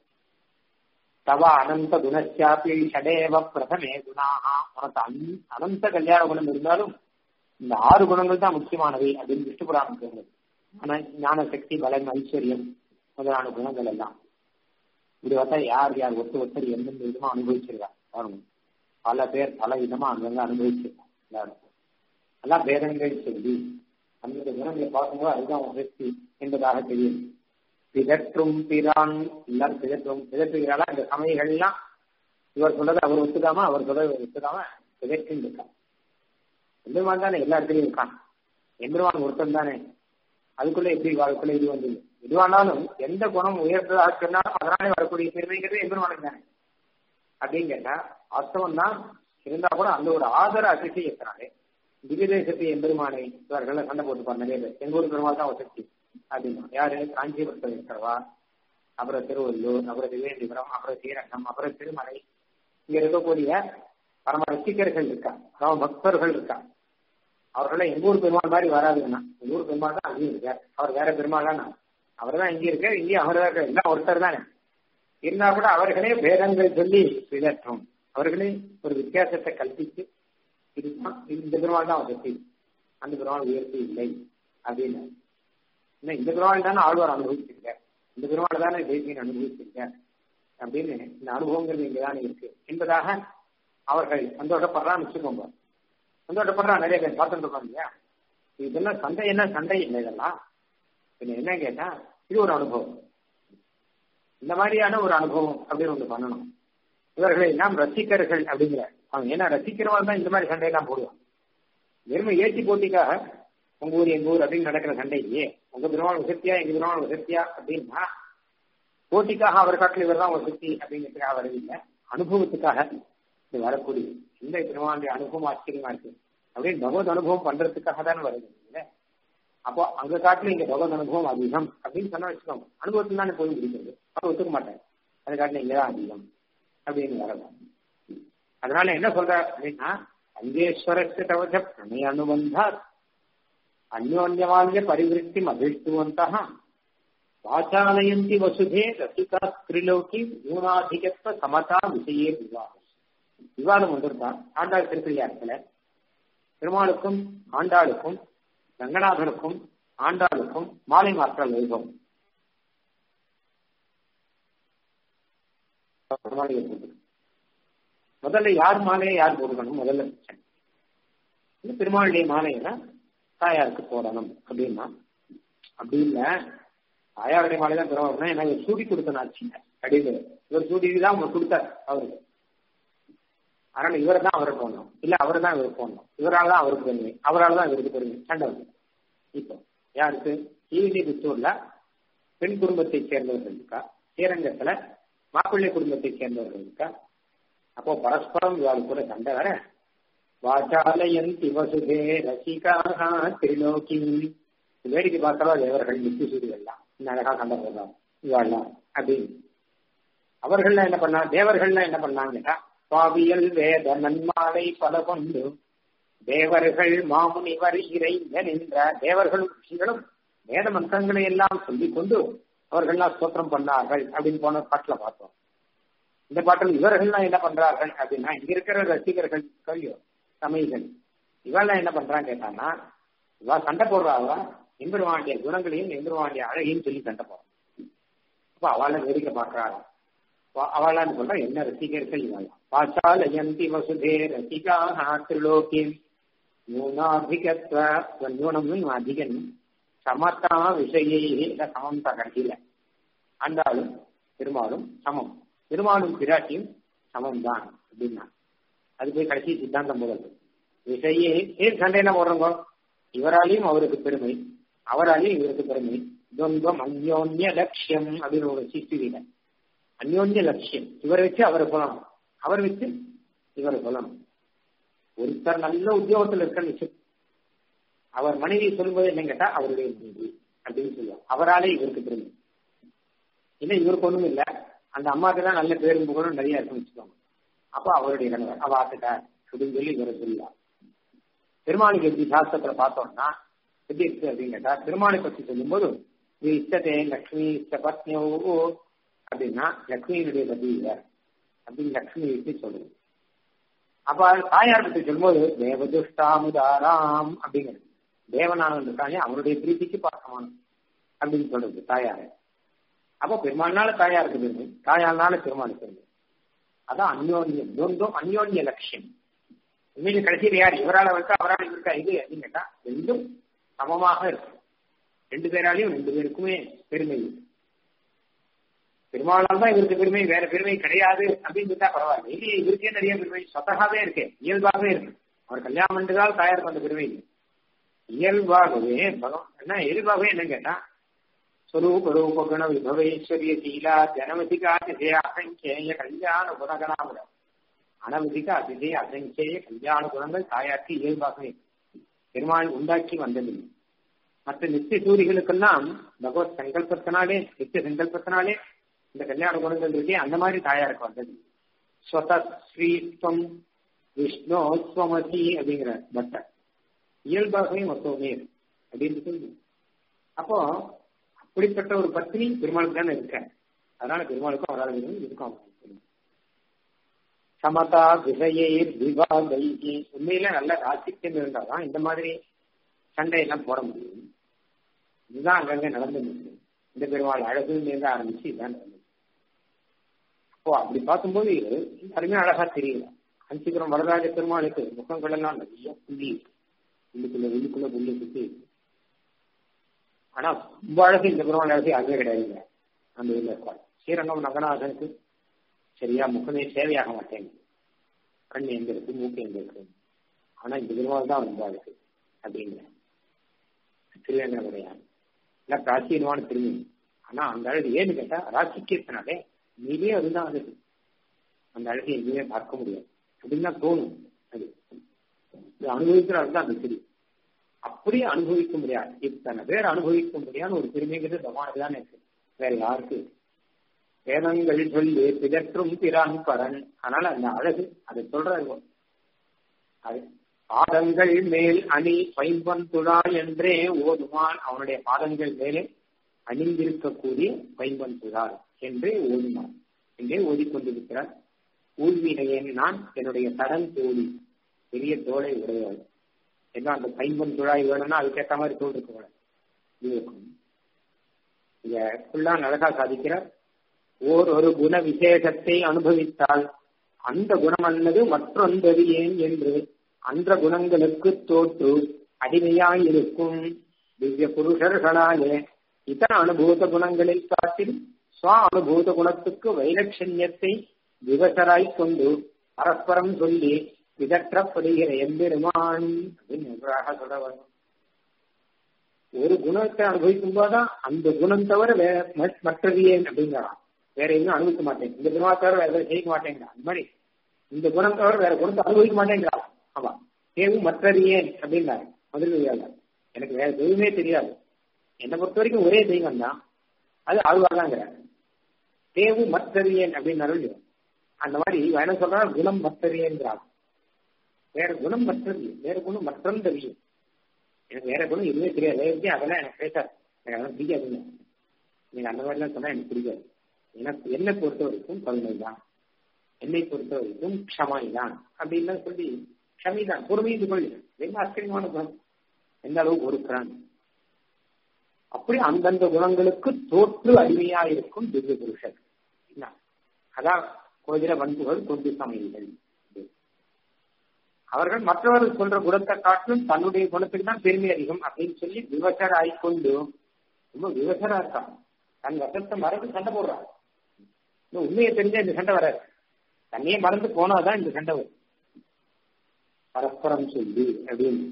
தவ அனந்த குணச்சாப்பி ஷடேவ பிரதமே குணாக உனக்கு அந் அனந்த கல்யாண குணம் இருந்தாலும் இந்த ஆறு குணங்கள் தான் முக்கியமானவை அப்படின்னு விஷ்ணு புராணம் சொல்றது ஆனா ஞான சக்தி பலம் ஐஸ்வர்யம் முதலான குணங்கள் எல்லாம் இப்படி பார்த்தா யார் யார் ஒருத்தர் ஒருத்தர் எந்தெந்த விதமா அனுபவிச்சிருக்கா பாருங்க பல பேர் பல விதமா அங்கங்க அனுபவிச்சிருக்காங்க எல்லாரும் எல்லாம் பேதங்கள் சொல்லி அந்த குணங்களை பார்க்கும்போது அதுதான் சக்தி என்பதாக தெரியும் பிதற்றும் பிரான் எல்லாரும் பிதற்றும் பிதற்றுகிறாளா இந்த சமயங்கள்லாம் இவர் சொல்றதை அவர் ஒத்துக்காம அவர் சொல்றதை ஒத்துக்காம பிதற்றின்னு இருக்கான் எம்பெருமான் தானே எல்லா இடத்துலயும் இருக்கான் எம்பெருமான் ஒருத்தன் தானே அதுக்குள்ள எப்படி அதுக்குள்ள இது வந்து எதுவானாலும் எந்த குணம் உயர்ந்ததாக சொன்னாலும் அதனாலே வரக்கூடிய பெருமைங்கிறது எம்பெருமானுக்கு தானே அப்படின்னு கேட்டா வாஸ்தவம் தான் இருந்தா கூட அந்த ஒரு ஆதர அதிசயத்தினாலே திவ்யதேசத்தை எம்பெருமானை இவர்கள் சண்டை போட்டுப்பார் நிறைய பேர் எங்க ஊர் பெருமாள் தான் வசதி அப்படின்னா யாரு காஞ்சிபுரத்தில் இருக்கிறவா அப்புறம் திருவள்ளூர் அப்புறம் திருவேண்டிபுரம் அப்புறம் ஸ்ரீரங்கம் அப்புறம் திருமலை இங்க இருக்கக்கூடிய பரம ரசிகர்கள் இருக்கா பரம பக்தர்கள் இருக்கா அவர்கள எங்க ஊர் பெருமாள் மாதிரி வராதுன்னா எங்க ஊர் பெருமாள் தான் அங்கேயும் இருக்கார் அவர் வேற பெருமாள் தான் அவர் தான் இங்கே இருக்கார் இங்கேயும் அவர் தான் எல்லாம் ஒருத்தர் தானே இருந்தா கூட அவர்களே பேதங்கள் சொல்லி பிதற்றும் அவர்களே ஒரு வித்தியாசத்தை கல்பித்து இதுதான் இந்த பெருமாள் தான் வசதி அந்த பெருமாள் உயர்த்தி இல்லை அப்படின்னு இன்னும் இந்த பெருமாள் தானே ஆழ்வார் அனுபவிச்சிருக்க இந்த பெருமாள் தானே தேசியன் அனுபவிச்சிருக்க அப்படின்னு இந்த அனுபவங்கள் இங்கதானே இருக்கு என்பதாக அவர்கள் சந்தோஷப்படுறான்னு வச்சுக்கோங்க சந்தோஷப்படுறா நிறைய பேர் பார்த்துட்டு இருக்கோம் இல்லையா இதெல்லாம் சண்டை என்ன சண்டை இல்லை இதெல்லாம் பின்ன என்ன கேட்டா இது ஒரு அனுபவம் இந்த மாதிரியான ஒரு அனுபவம் அப்படின்னு ஒன்று பண்ணணும் இவர்களை எல்லாம் ரசிகர்கள் அப்படிங்கிற அவங்க ஏன்னா ரசிக்கிறவங்க தான் இந்த மாதிரி சண்டையெல்லாம் போடுவான் வெறுமை ஏற்றி போட்டிக்காக உங்க ஊர் எங்க ஊர் அப்படின்னு நடக்கிற சண்டையே உங்க பெருமாள் வசத்தியா எங்க பெருமாள் வசத்தியா அப்படின்னா போட்டிக்காக அவர் காட்டில் இவர் தான் வசதி அப்படிங்கிறதுக்காக வரவில்லை அனுபவத்துக்காக இது வரக்கூடிய இந்த பெருமாளுடைய அனுபவம் ஆச்சரியமா இருக்கு அப்படின்னு பகவத் அனுபவம் பண்றதுக்காக தானே வருது இல்லை அப்போ அங்க காட்டில இங்க பகவத் அனுபவம் அதிகம் அப்படின்னு சொன்னா வச்சுக்கோங்க அனுபவத்தில் தானே போய் பிடிக்கிறது அப்ப ஒத்துக்க மாட்டேன் அது காட்டில இங்கதான் அதிகம் அப்படின்னு வரலாம் அதனால என்ன சொல்ற அப்படின்னா அங்கேஸ்வரஸ்ய தவச பிரணய அனுபந்தார் அந்யோன்யமானிய பரிவிருத்தி அபிஷ்டுவந்த வாச்சாலயந்தி வசுதே ரசிகா திரிலோகி மூணாதிகத்துவ சமதா விஷயே விவாதம் விவாதம் வந்திருந்தான் ஆண்டாள் திருப்பிள்ளையாரத்துல பெருமாளுக்கும் ஆண்டாளுக்கும் ரங்கநாதனுக்கும் ஆண்டாளுக்கும் மாலை மாற்றல் வைபவம் மாலையை போட்டு முதல்ல யார் மாலையை யார் போட்டுக்கணும் முதல்ல பிரச்சனை பெருமாளுடைய மாலையை தாயாருக்கு போடணும் அப்படின்னா அப்படி இல்ல தாயாருடைய மாலை தான் பெருமாள் எனக்கு சூடி கொடுத்தனாச்சு அப்படின்னு இவர் சூடி தான் அவர் கொடுத்தார் அவருக்கு அதனால இவர் தான் அவருக்கு போடணும் இல்ல அவர் தான் இவருக்கு போடணும் இவரால் தான் அவருக்கு பெருமை அவரால் தான் இவருக்கு பெருமை சண்டை வந்து இப்போ யாருக்கு ஈவினி புத்தூர்ல பெண் குடும்பத்தை சேர்ந்தவர்கள் இருக்கா ஸ்ரீரங்கத்துல மாப்பிள்ளை குடும்பத்தை சேர்ந்தவர்கள் இருக்கா அப்போ பரஸ்பரம் இவாள் கூட சண்டை வர வாச்சாலயந்தி வசுதே ரசிகாக திரிலோகி வேடிக்கை பார்க்கிறா தேவர்கள் நித்தி சூரியெல்லாம் இன்னும் அழகா சண்டை போடுறாங்க இவாள்லாம் அப்படின்னு அவர்கள்லாம் என்ன பண்ணா தேவர்கள்லாம் என்ன பண்ணாங்கன்னா பாவியல் வேத நன்மாலை பல கொண்டு தேவர்கள் மாமுனிவர் இறைந்த நின்ற தேவர்களும் ரிஷிகளும் வேத மந்திரங்களை எல்லாம் சொல்லிக் கொண்டு அவர்கள்லாம் ஸ்தோத்திரம் பண்ணார்கள் அப்படின்னு போன பாட்டுல பார்த்தோம் இந்த பாட்டில் இவர்கள்லாம் என்ன பண்றார்கள் அப்படின்னா இங்க இருக்கிற ரசிகர்கள் கவியோ சமைகள் இவெல்லாம் என்ன பண்றான்னு கேட்டான்னா இவா சண்டை போடுறாவா எம்பெருவாண்டிய குணங்களையும் எம்பெருவாண்டிய அழகையும் சொல்லி சண்டை போறான் அப்ப அவளை வேடிக்கை பார்க்கறாளா அவளான்னு சொல்ற என்ன ரசிகர்கள் இவள் பாசால யந்தி வசுதே ரசிகாக திரிலோகி நியூனாதிகத்வ நியூனம் அதிகன் சமத்தா விஷயே சமம் தகர்கில ஆண்டாலும் பெருமாளும் சமம் பெருமாளும் பிராட்டியும் சமம் தான் அப்படின்னா அது போய் கடைசி சித்தாந்தம் முதல் விஷயே ஏன் சண்டையில போடுறோங்க இவராலையும் அவருக்கு பெருமை அவராலையும் இவருக்கு பெருமை துவந்தம் அந்யோன்ய லட்சியம் அப்படின்னு ஒரு சிஸ்டிவில அந்யோன்ய லட்சியம் இவரை வச்சு அவரை சொல்லணும் அவர் வச்சு இவரை சொல்லணும் ஒருத்தர் நல்ல உத்தியோகத்தில் இருக்க நிச்சயம் அவர் மனைவி சொல்லும்போது என்ன கேட்டா அவருடைய மனைவி அப்படின்னு சொல்லுவாங்க அவராலே இவருக்கு பெருமை இல்லை இவருக்கு ஒண்ணும் இல்லை அந்த அம்மாவுக்கு தான் நல்ல பேரும் புகழும் நிறைய இருக்குன்னு வச்சுக்கோங்க அப்போ அவருடைய கணவர் அவ ஆத்துட்டார் அப்படின்னு சொல்லி இவரை சொல்லலாம் பெருமாளுக்கு எப்படி சாஸ்திரத்துல பார்த்தோம்னா எப்படி இருக்கு அப்படின்னு கேட்டா பெருமாளை பற்றி சொல்லும்போது இது இஷ்டத்தே லக்ஷ்மி இஷ்ட பத்னியோ அப்படின்னா லக்ஷ்மியினுடைய பத்தி இல்லை அப்படின்னு லக்ஷ்மி பற்றி சொல்லுது அப்ப தாயார் பற்றி சொல்லும்போது தேவதுஷ்டாமுதாராம் அப்படிங்கிறது தேவனானவன் இருக்காங்க அவருடைய பிரீத்திக்கு பாசமான அப்படின்னு சொல்றது தாயார அப்போ பெருமாள்னால தாயாருக்கு பெருமை தாயார்னால பெருமாளுக்கு பெருமை அதான் அந்யோன்யம் துவந்தம் அந்யோன்ய லட்சியம் உண்மையில கடைசியில் யார் இவரால் இருக்கா அவரால் இருக்கா இது அப்படின்னு கேட்டா ரெண்டும் சமமாக இருக்கு ரெண்டு பேராலையும் ரெண்டு பேருக்குமே பெருமை இருக்கு பெருமாளால் தான் இவருக்கு பெருமை வேற பெருமை கிடையாது அப்படின்னு இருந்தா பரவாயில்ல இல்லையே இவருக்கே நிறைய பெருமை சொத்தகாவே இருக்கு இயல்பாகவே இருக்கு அவர் கல்யாணம் பண்ணதால் தாயாருக்கு அந்த பெருமை இல்லை இயல்பாகவே பகவான் என்ன இயல்பாகவே என்ன கேட்டா ஸ்வரூப ரூப குண விபவேஸ்வரிய சீலா ஜனமதிக அதிசய அசங்கேய கல்யாண குணகணாமுட அனவதிக அதிசய அசங்கேய கல்யாண குணங்கள் தாயாருக்கு இயல்பாகவே பெருமாள் உண்டாக்கி வந்ததில்லை மற்ற நித்திய சூரிகளுக்கெல்லாம் பகவத் சங்கல்பத்தினாலே நித்திய சங்கல்பத்தினாலே இந்த கல்யாண குணங்கள் இருக்கே அந்த மாதிரி தாயாருக்கு வந்தது ஸ்வதஸ்ரீஸ்வம் விஷ்ணோஸ்வமசி அப்படிங்கிற பட்டர் இயல்பாகவே மொத்தமே அப்படின்னு சொல்லி அப்போ அப்படிப்பட்ட ஒரு பத்னி பெருமாளுக்கு தானே இருக்க அதனால பெருமாளுக்கும் அவரால் இருக்கும் சமதா விஷயர் விவாதைகி உண்மையில நல்ல ராசிக்கம் இருந்தாதான் இந்த மாதிரி சண்டையெல்லாம் போட முடியும் இதுதான் அங்கங்க நடந்து முடியும் இந்த பெருமாள் அழகுன்னு இருந்து ஆரம்பிச்சு இதுதான் நடந்தது அப்போ அப்படி பார்க்கும்போது எல்லாருமே அழகா தெரியல அஞ்சுபுரம் வரராஜ பெருமாளுக்கு முகங்கள் எல்லாம் நிறைய புள்ளி உள்ளுக்குள்ள உள்ளுக்குள்ள புள்ளி சுத்தி ஆனா ரொம்ப அழகு இந்த பெருமாள் அழகு யாருமே கிடையாது அந்த ஊர்ல இருப்பாள் ஸ்ரீரங்கம் நகநாதனுக்கு சரியா முகமே சேவையாக மாட்டேங்குது கண் எங்க இருக்கு மூக்கு எங்க இருக்கு ஆனா இந்த பெருமாள் தான் ரொம்ப அழகு அப்படிங்கிற திருவேங்கட கிடையாது இல்ல பிராச்சீனமான திரும்பி ஆனா அந்த அழகு ஏன்னு கேட்டா ராசிக்கிறதுனாலே நீவே அதுதான் அழகு அந்த அழகை எங்கேயுமே பார்க்க முடியாது அப்படின்னு தான் தோணும் அது அனுபவிக்கிற அதுதான் அந்த தெரியும் அப்படியே அனுபவிக்க முடியாது இத்தனை பேர் அனுபவிக்க முடியாத ஒரு பெருமைங்கிறது பகவானுக்கு தான் இருக்கு வேற யாருக்கு வேதங்கள் சொல்லி பிதற்றும் பிறான் பரன் அதனால அந்த அழகு அதை சொல்றாரு அது பாதங்கள் மேல் அணி பைம்பன் துழா என்றே ஓதுமான் அவனுடைய பாதங்கள் மேலே அணிந்திருக்கக்கூடிய பைம்பன் துழார் என்றே ஓதுமான் என்றே ஓதிக்கொண்டிருக்கிறார் ஊழ்வினையேன் நான் என்னுடைய தடன் தோழி பெரிய தோலை உடையவள் ஏன்னா அந்த பைம்பன் துழாய் வேணும்னா அதுக்கேற்ற மாதிரி தோல் இருக்க இங்க ஃபுல்லா அழகா சாதிக்கிறார் ஓர் ஒரு குண விசேஷத்தை அனுபவித்தால் அந்த குணம் அல்லது மற்றொன்பது ஏன் என்று அந்த குணங்களுக்கு தோற்று அடிமையாயிருக்கும் திவ்ய புருஷர்களாலே இதர அனுபூத குணங்களில் காட்டில் சுவ அனுபூத குணத்துக்கு வைலட்சண்யத்தை விவசராய் கொண்டு பரஸ்பரம் சொல்லி பிதற்றப்படுகிற எம்பெருமான் அப்படின்னு நன்றாக சொல்ல வரும் ஒரு குணத்தை அனுபவிக்கும் போதுதான் அந்த குணம் தவிர வேற மற்றது ஏன் அப்படிங்கிறான் வேற எதுவும் அனுபவிக்க மாட்டேன் இந்த குணத்தை தவிர வேற எதுவும் செய்ய மாட்டேங்கிறான் அந்த மாதிரி இந்த குணம் தவிர வேற குணத்தை அனுபவிக்க மாட்டேங்கிறான் ஆமா தேவு மற்றது ஏன் அப்படின்னாரு மதுரை எனக்கு வேற தெய்வமே தெரியாது என்னை பொறுத்த வரைக்கும் ஒரே தெய்வம் தான் அது ஆழ்வாதாங்கிறார் தேவு மற்றது ஏன் அப்படின்னாரு இல்லையோ அந்த மாதிரி என்ன சொல்றா குணம் மற்றது ஏன்கிறார் வேற குணம் மற்றது வேற குணம் மற்றம் தெரியும் எனக்கு வேற குணம் எதுவுமே தெரியாது வேற அதெல்லாம் எனக்கு பேசாது எனக்கு அதெல்லாம் பிடிக்காதுங்க நீங்க அந்த மாதிரிலாம் சொன்னா எனக்கு பிடிக்காது எனக்கு என்னை பொறுத்த வரைக்கும் கருணை தான் என்னை பொறுத்த வரைக்கும் க்ஷமாய் தான் அப்படின்னு சொல்லி க்ஷமி தான் பொறுமை இது கொள்ளு ரொம்ப ஆச்சரியமான குணம் எந்த அளவுக்கு பொறுக்கிறான் அப்படி அந்தந்த குணங்களுக்கு தோற்று அடிமையா இருக்கும் திவ்ய புருஷர் அதான் கோதில பண்புகள் கொண்டு சமையல்கள் அவர்கள் மற்றவர்கள் சொல்ற குணத்தை காட்டிலும் தன்னுடைய குணத்துக்கு தான் பெருமை அதிகம் அப்படின்னு சொல்லி விவசர ஆயிக்கொண்டு ரொம்ப விவசரா இருக்கான் தன் வசத்தை மறந்து சண்டை போடுறான் இன்னும் உண்மையை தெரிஞ்சா இந்த சண்டை வராது தன்னையே மறந்து போனாதான் இந்த சண்டை வரும் பரஸ்பரம் சொல்லி அப்படின்னு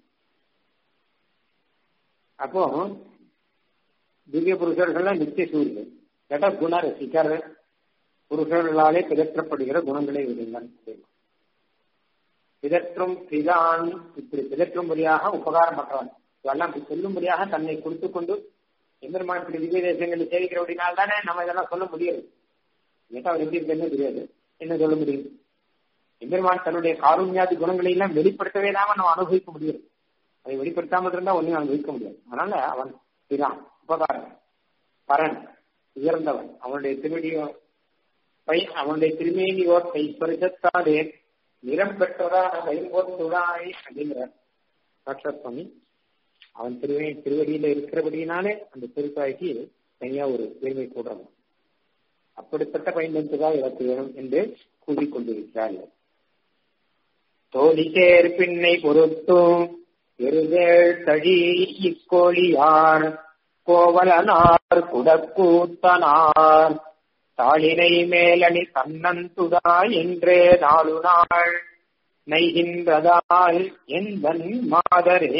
அப்போ திவ்ய புருஷர்கள்லாம் நித்திய சூரியன் கேட்டா குண ரசிக்கிற புருஷர்களாலே பிதற்றப்படுகிற குணங்களை விடுங்கள் பிதற்றும் பிதான் இப்படி பிதற்றும்படியாக உபகாரம் பண்றவன் இதெல்லாம் இப்படி சொல்லும்படியாக தன்னை கொடுத்து கொண்டு எம்பெருமான் இப்படி திவ்ய தேசங்களில் சேவிக்கிற அப்படின்னால தானே நம்ம இதெல்லாம் சொல்ல முடியாது கேட்டா அவர் எப்படி இருக்குன்னு தெரியாது என்ன சொல்ல முடியும் எம்பெருமான் தன்னுடைய காருண்யாதி குணங்களை எல்லாம் வெளிப்படுத்தவே தான் நம்ம அனுபவிக்க முடியும் அதை வெளிப்படுத்தாமல் இருந்தா ஒன்றும் அனுபவிக்க முடியாது அதனால அவன் பிரான் உபகாரன் பரன் உயர்ந்தவன் அவனுடைய திருவடியோ பை அவனுடைய திருமேனியோர் கை ஸ்பரிசத்தாலே நிறம் பெற்றதான வைம்போத்துடாய் அப்படிங்கிற சாட்சாத்மி அவன் திருவே திருவடியில இருக்கிறபடியினாலே அந்த திருத்தாய்க்கு தனியா ஒரு பெருமை கூடுறோம் அப்படிப்பட்ட பயன்படுத்துதான் இவருக்கு வேணும் என்று கூறிக்கொண்டிருக்கிறார்கள் தோழிசேர் பின்னை பொருத்தும் எருதேள் தழி இக்கோழியார் கோவலனார் குடக்கூத்தனார் தாளினை மேலணி தன்னந்துதாய் என்றே நாலு நாள் நெய்கின்றதால் எந்தன் மாதரே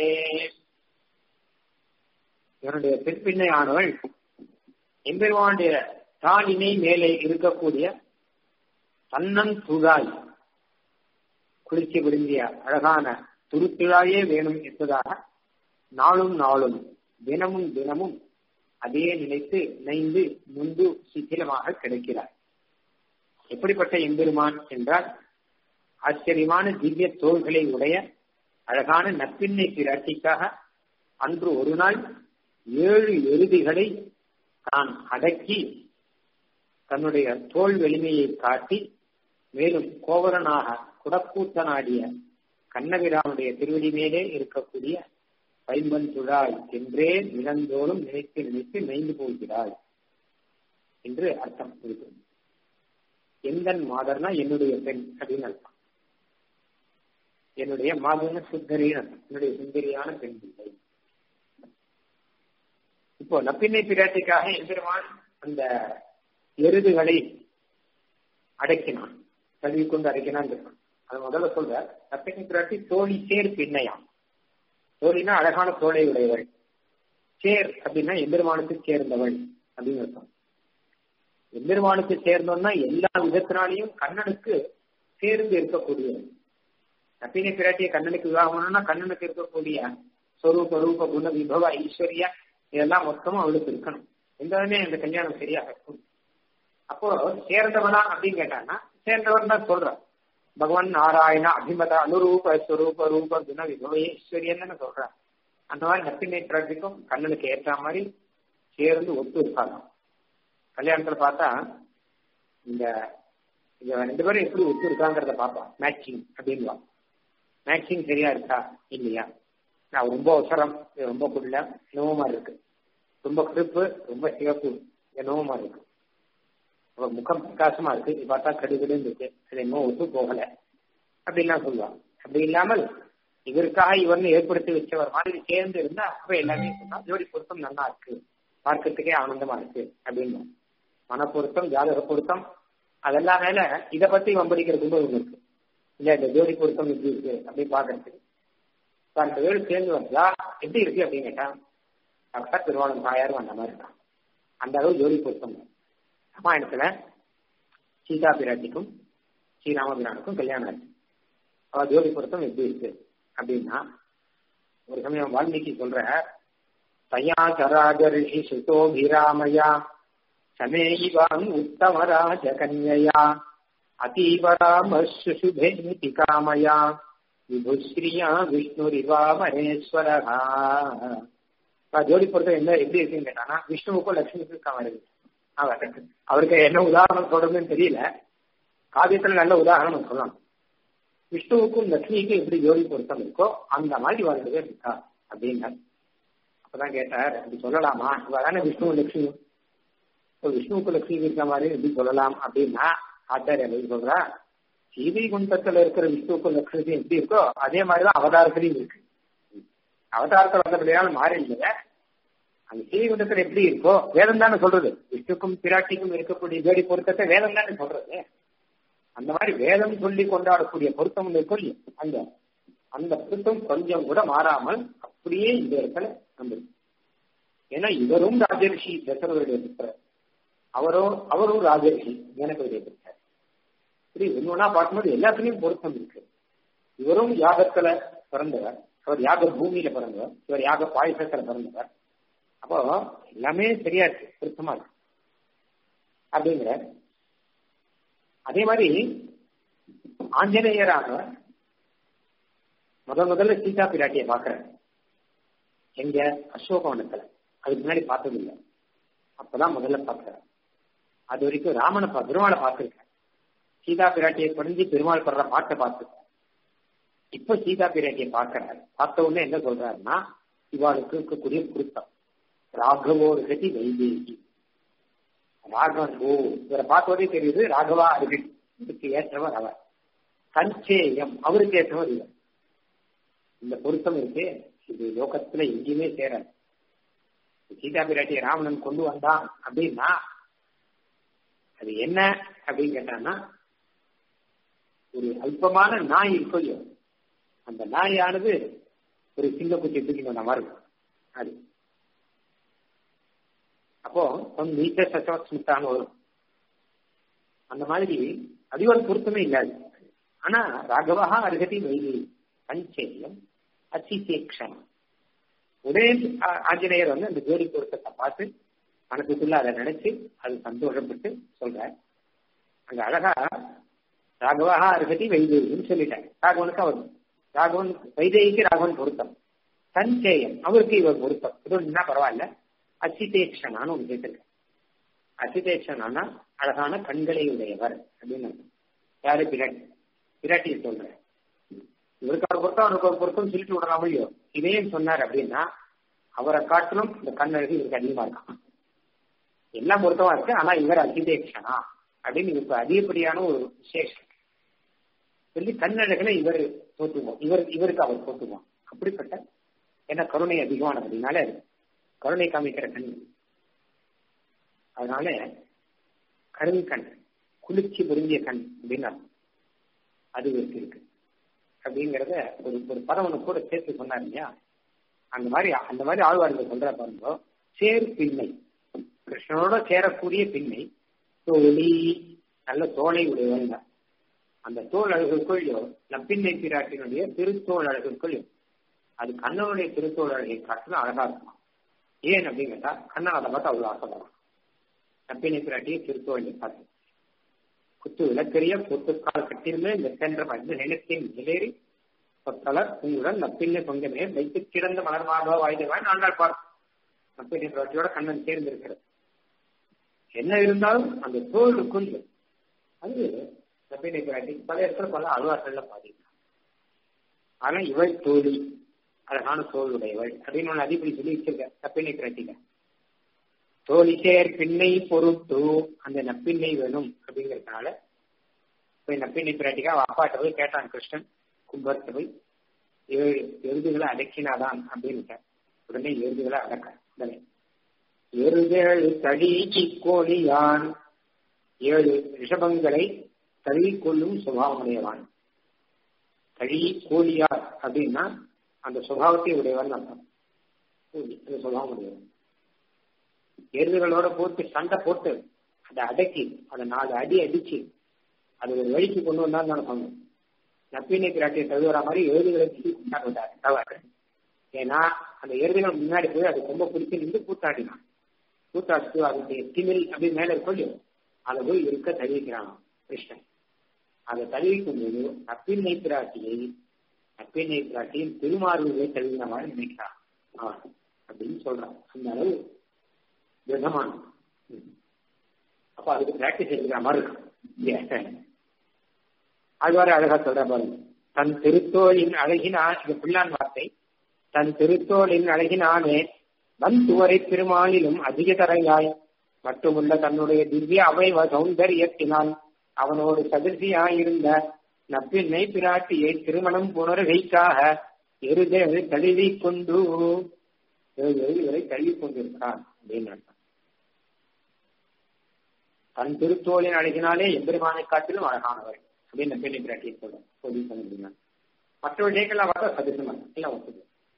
இவனுடைய பிற்பின்னை ஆனவள் எம்பெருவானுடைய தாளினை மேலே இருக்கக்கூடிய தன்னந்துதாய் குளிச்சு விரும்பிய அழகான துருத்திழாயே வேணும் என்பதாக நாளும் நாளும் தினமும் தினமும் அதே நினைத்து நைந்து முன்பு சித்திரமாக கிடைக்கிறார் எப்படிப்பட்ட எம்பெருமான் என்றால் ஆச்சரியமான திவ்ய தோள்களை உடைய அழகான நப்பின்னை பிராட்டிக்காக அன்று ஒரு நாள் ஏழு எருதிகளை தான் அடக்கி தன்னுடைய தோல் வலிமையை காட்டி மேலும் கோவலனாக குடக்கூத்தனாடிய கண்ணபிரானுடைய திருவடி மேலே இருக்கக்கூடிய பைம்பன் துழாய் என்றே நிலந்தோறும் நினைத்து நினைத்து நைந்து போகிறாய் என்று அர்த்தம் இருக்கு எந்தன் மாதர்னா என்னுடைய பெண் அப்படின்னு அர்த்தம் என்னுடைய மாதர்ன சுந்தரின்னு அர்த்தம் என்னுடைய சுந்தரியான பெண் பிள்ளை இப்போ நப்பின்னை பிராட்டிக்காக எம்பெருமான் அந்த எருதுகளை அடக்கினான் கல்வி கொண்டு அடக்கினான் இருக்கான் அது முதல்ல சொல்ற நப்பின்னை பிராட்டி தோழி சேர் பின்னையாம் தோழினா அழகான தோலை உடையவள் சேர் அப்படின்னா எம்பெருமானுக்கு சேர்ந்தவள் அப்படின்னு அர்த்தம் எம்பெருமானுக்கு சேர்ந்தோம்னா எல்லா விதத்தினாலையும் கண்ணனுக்கு சேர்ந்து இருக்கக்கூடியவள் நப்பினை பிராட்டிய கண்ணனுக்கு விவாகம்னா கண்ணனுக்கு இருக்கக்கூடிய சொரூப ரூப குண விபவ ஐஸ்வர்யா இதெல்லாம் மொத்தமும் அவளுக்கு இருக்கணும் எந்தவுமே அந்த கல்யாணம் சரியாக இருக்கும் அப்போ சேர்ந்தவனா அப்படின்னு கேட்டான்னா சேர்ந்தவன் தான் சொல்றான் பகவான் நாராயண அபிமத அனுரூப ஸ்வரூப ரூப குண விபவேஸ்வரியன்னு சொல்றான் அந்த மாதிரி நப்பினை பிராட்டிக்கும் கண்ணனுக்கு ஏற்ற மாதிரி சேர்ந்து ஒத்து இருக்காங்க கல்யாணத்துல பார்த்தா இந்த இந்த ரெண்டு பேரும் எப்படி ஒத்து இருக்காங்கிறத பார்ப்போம் மேட்சிங் அப்படின்வா மேட்சிங் சரியா இருக்கா இல்லையா நான் ரொம்ப அவசரம் ரொம்ப குள்ள நோவமா இருக்கு ரொம்ப கருப்பு ரொம்ப சிவப்பு நோவமா இருக்கு முகம் பிரகாசமா இருக்கு இது பார்த்தா கடுகடுன்னு இருக்கு அது இன்னும் ஒத்து போகல அப்படின்லாம் சொல்லுவாங்க அப்படி இல்லாமல் இவருக்காக இவர்னு ஏற்படுத்தி வச்சவர் மாதிரி சேர்ந்து இருந்தா அப்ப எல்லாமே சொன்னா ஜோடி பொருத்தம் நல்லா இருக்கு பார்க்கறதுக்கே ஆனந்தமா இருக்கு அப்படின்னு மன பொருத்தம் ஜாதக பொருத்தம் அதெல்லாம் மேல இதை பத்தி வம்படிக்கிறதுக்கு ஒண்ணு இருக்கு இல்ல இந்த ஜோடி பொருத்தம் எப்படி இருக்கு அப்படின்னு பாக்குறதுக்கு அந்த வேடு சேர்ந்து வந்தா எப்படி இருக்கு அப்படின்னு கேட்டா கரெக்டா திருவாளம் தாயாரும் அந்த மாதிரி இருக்கான் அந்த அளவு ஜோடி பொருத்தம் ராமாயணத்துல சீதா பிராட்டிக்கும் ஸ்ரீராமபிரானுக்கும் கல்யாணம் ஆச்சு அவ ஜோடி பொருத்தம் எப்படி இருக்கு அப்படின்னா ஒரு சமயம் வால்மீகி சொல்ற தயா சராஜரிஷி சுதோபிராமயா சமேயிவான் உத்தமராஜ கன்யயா அதீவராமசுபே காமயா விபுஸ்ரீயா விஷ்ணுரிவா மகேஸ்வரா ஜோடி பொருத்தம் என்ன எப்படி இருக்குன்னு கேட்டானா விஷ்ணுவுக்கும் லட்சுமிக்கும் இருக்காம இருக்கு அவர் அவருக்கு என்ன உதாரணம் சொல்றதுன்னு தெரியல காவியத்துல நல்ல உதாரணம் சொல்லலாம் விஷ்ணுவுக்கும் லட்சுமிக்கும் எப்படி ஜோடி பொருத்தம் இருக்கோ அந்த மாதிரி வாழ்ந்ததே இருக்கா அப்படின்னார் அப்பதான் கேட்டார் அப்படி சொல்லலாமா இவ தானே விஷ்ணுவும் லட்சுமியும் விஷ்ணுவுக்கு லட்சுமி இருக்க மாதிரி எப்படி சொல்லலாம் அப்படின்னா ஆச்சாரிய எப்படி சொல்றா சீதை குண்டத்துல இருக்கிற விஷ்ணுவுக்கும் லட்சுமிக்கும் எப்படி இருக்கோ அதே மாதிரிதான் அவதாரத்திலையும் இருக்கு அவதாரத்தில் வந்தபடியால மாறி இல்லைங்க அந்த சீதை குண்டத்துல எப்படி இருக்கோ வேதம் தானே சொல்றது விஷ்ணுக்கும் பிராட்டிக்கும் இருக்கக்கூடிய ஜோடி பொருத்தத்தை வேதம் தானே சொல்றது அந்த மாதிரி வேதம் சொல்லி கொண்டாடக்கூடிய பொருத்தம் இருக்கும் அந்த அந்த பொருத்தம் கொஞ்சம் கூட மாறாமல் அப்படியே இந்த இடத்துல வந்தது ஏன்னா இவரும் ராஜரிஷி தசரவருடைய புத்திரர் அவரோ அவரும் ராஜரிஷி ஜனகருடைய புத்திரர் இப்படி ஒன்னொன்னா பார்க்கும்போது எல்லாத்துலயும் பொருத்தம் இருக்கு இவரும் யாகத்துல பிறந்தவர் அவர் யாக பூமியில பிறந்தவர் இவர் யாக பாயசத்துல பிறந்தவர் அப்போ எல்லாமே சரியா இருக்கு பொருத்தமா இருக்கு அப்படிங்கிற அதே மாதிரி ஆஞ்சநேயராக முத முதல்ல சீதா பிராட்டியை பாக்குற எங்க அசோகவனத்துல அதுக்கு முன்னாடி பார்த்தது இல்லை அப்பதான் முதல்ல பார்க்கிறேன் அது வரைக்கும் ராமனை பா பெருமாளை பார்த்திருக்கேன் சீதா பிராட்டியை படிஞ்சு பெருமாள் படுற பாட்டை பார்த்துருக்கேன் இப்ப சீதா பிராட்டியை பார்க்கிறார் பார்த்த உடனே என்ன சொல்றாருன்னா இவாளுக்கு இருக்கக்கூடிய பொருத்தம் ராகவோ கதி வைதேகி ராகவன் ஓ இவரை பார்த்தோடே தெரியுது ராகவா அருகதி இதுக்கு ஏற்றவர் அவர் கஞ்சேயம் அவருக்கு ஏற்றவர் இவர் இந்த பொருத்தம் இருக்கு இது லோகத்துல எங்கேயுமே சேராது சீதா பிராட்டியை ராவணன் கொண்டு வந்தான் அப்படின்னா அது என்ன அப்படின்னு கேட்டான்னா ஒரு அல்பமான நாய் இருக்கோ அந்த நாயானது ஒரு சிங்கக்குட்டி தூக்கி வந்த மாதிரி இருக்கும் அது அப்போ கொஞ்சம் நீட்ட சச்சவஸ்மித்தான்னு வரும் அந்த மாதிரி அது ஒரு பொருத்தமே இல்லாது ஆனா ராகவா அருகதி வைதி பஞ்சேயம் அச்சிசேக்ஷம் ஒரே ஆஞ்சநேயர் வந்து அந்த ஜோடி பொருத்தத்தை பார்த்து மனசுக்குள்ள அதை நினைச்சு அது சந்தோஷப்பட்டு சொல்ற அங்க அழகா ராகவா அருகதி வைதேகின்னு சொல்லிட்டாங்க ராகவனுக்கு அவர் ராகவன் வைதேகிக்கு ராகவன் பொருத்தம் சஞ்சேயம் அவருக்கு இவர் பொருத்தம் இது ஒன்றுனா பரவாயில்ல அசிதேக்ஷனான்னு ஒன்று கேட்டிருக்கேன் அசிதேக்ஷனானா அழகான கண்களை உடையவர் அப்படின்னு யாரு பிராட்டி பிராட்டியை சொல்றேன் இவருக்கு அவர் பொருத்தம் அவருக்கு ஒரு பொருத்தம் சொல்லிட்டு விடலாம் முடியும் இதையும் சொன்னார் அப்படின்னா அவரை காட்டிலும் இந்த கண்ணழகு இவருக்கு அதிகமா இருக்கான் எல்லாம் பொருத்தமா இருக்கு ஆனா இவர் அசிதேக்ஷனா அப்படின்னு இவருக்கு அதிகப்படியான ஒரு விசேஷம் சொல்லி கண்ணழகுல இவர் தோத்துவோம் இவர் இவருக்கு அவர் தோத்துவோம் அப்படிப்பட்ட என்ன கருணை அதிகமானதுனால கருணை காமிக்கிற கண் அதனால கருங்கண் குளிர்ச்சி பொருந்திய கண் அப்படின்னு அது இருக்கு இருக்கு அப்படிங்கிறத ஒரு ஒரு பதவனு கூட சேர்த்து சொன்னார் இல்லையா அந்த மாதிரி அந்த மாதிரி ஆழ்வார்கள் சொல்ற பாருங்க சேர் பின்னை கிருஷ்ணனோட சேரக்கூடிய பின்னை தோழி நல்ல தோலை உடையவங்க அந்த தோல் அழகுக்குள்ளோ நப்பின்னை பிராட்டினுடைய திருத்தோல் அழகுக்குள்ளோ அது கண்ணனுடைய திருத்தோல் அழகை காட்டிலும் அழகா இருக்கும் ஏன் அப்படின்னு கேட்டா கண்ணன் அதை பார்த்து அவ்வளவு ஆசைப்படுறான் நப்பினை பிராட்டியை திருத்தோலை பார்த்து குத்து விளக்கரிய பொத்துக்கால் கட்டிருந்த இந்த சென்ற மஞ்சள் நிலத்தின் நிலேறி பொத்தலர் உங்களுடன் நப்பின்னை பொங்கமே வைத்து கிடந்த மலர்மாக வாய்ந்தவாய் நாங்கள் பார்ப்போம் நப்பினை பிராட்டியோட கண்ணன் சேர்ந்திருக்கிறது என்ன இருந்தாலும் அந்த தோலுக்குள் அது நப்பினை பிராட்டி பல இடத்துல பல அலுவலர்கள்ல பாதிக்கலாம் ஆனா இவள் தோழி அழகான தோளுடையவள் அப்படின்னு ஒன்று அதிபடி சொல்லி வச்சிருக்க நப்பினை பிராட்டில தோழி சேர் பின்னை பொருட்டு அந்த நப்பின்னை வேணும் அப்படிங்கறதுனால போய் நப்பின்னை பிராட்டிக்கா அப்பாட்ட போய் கேட்டான் கிருஷ்ணன் கும்பர்த்த போய் ஏழு எருதுகளை அடக்கினாதான் அப்படின்னு உடனே எருதுகளை அடக்க உடனே எருதேழு தடி கோழியான் ஏழு ரிஷபங்களை தழுவிக்கொள்ளும் சுபாவமுடையவான் தழி கோழியார் அப்படின்னா அந்த சுபாவத்தை உடையவன் அர்த்தம் அந்த சுபாவம் உடையவன் எருதுகளோட போட்டு சண்டை போட்டு அதை அடக்கி அதை நாலு அடி அடிச்சு அது ஒரு வழிக்கு கொண்டு வந்தான்னு நான் சொன்னேன் நப்பினை பிராட்டியை தழுவுற மாதிரி எருதுகளை கொண்டாடு விட்டாரு தவறு ஏன்னா அந்த எருதுகள் முன்னாடி போய் அது ரொம்ப பிடிச்சி நின்று கூத்தாடினான் கூத்தாட்டு அதனுடைய திமில் அப்படின்னு மேல இருக்கொள்ளு அதை போய் இருக்க தழுவிக்கிறான் கிருஷ்ணன் அதை தழுவிக்கும் போது நப்பின்னை பிராட்டியை நப்பின்னை பிராட்டியின் திருமாறுகளை தழுவின மாதிரி நினைக்கிறான் அவன் அப்படின்னு சொல்றான் அந்த அளவு திடமான அப்ப அதுக்கு பிராக்டிஸ் எடுக்கிற மாதிரி இருக்கும் ஆழ்வார அழகா சொல்ற பாருங்க தன் திருத்தோளின் அழகினான் இது பிள்ளான் வார்த்தை தன் திருத்தோளின் அழகினானே வன் துவரை திருமாலிலும் அதிக தரையாய் மட்டுமுள்ள தன்னுடைய திவ்ய அவைவ சௌந்தரியத்தினால் அவனோடு சதிர்ச்சியாயிருந்த நப்பின்னை பிராட்டியை திருமணம் புனர்கைக்காக எருதேழு தழுவி கொண்டு ஏழு எழுதுகளை தழுவி கொண்டிருக்கான் அப்படின்னு அர்த்தம் தன் திருத்தோளின் அழகினாலே எம்பெருமானை காட்டிலும் அழகானவர் அப்படின்னு பெண்ணை பிராட்டியை சொல்ற சொல்லி சொன்ன மற்ற விஷயங்கள்லாம் பார்த்தா சதிசம் எல்லாம் ஒத்துது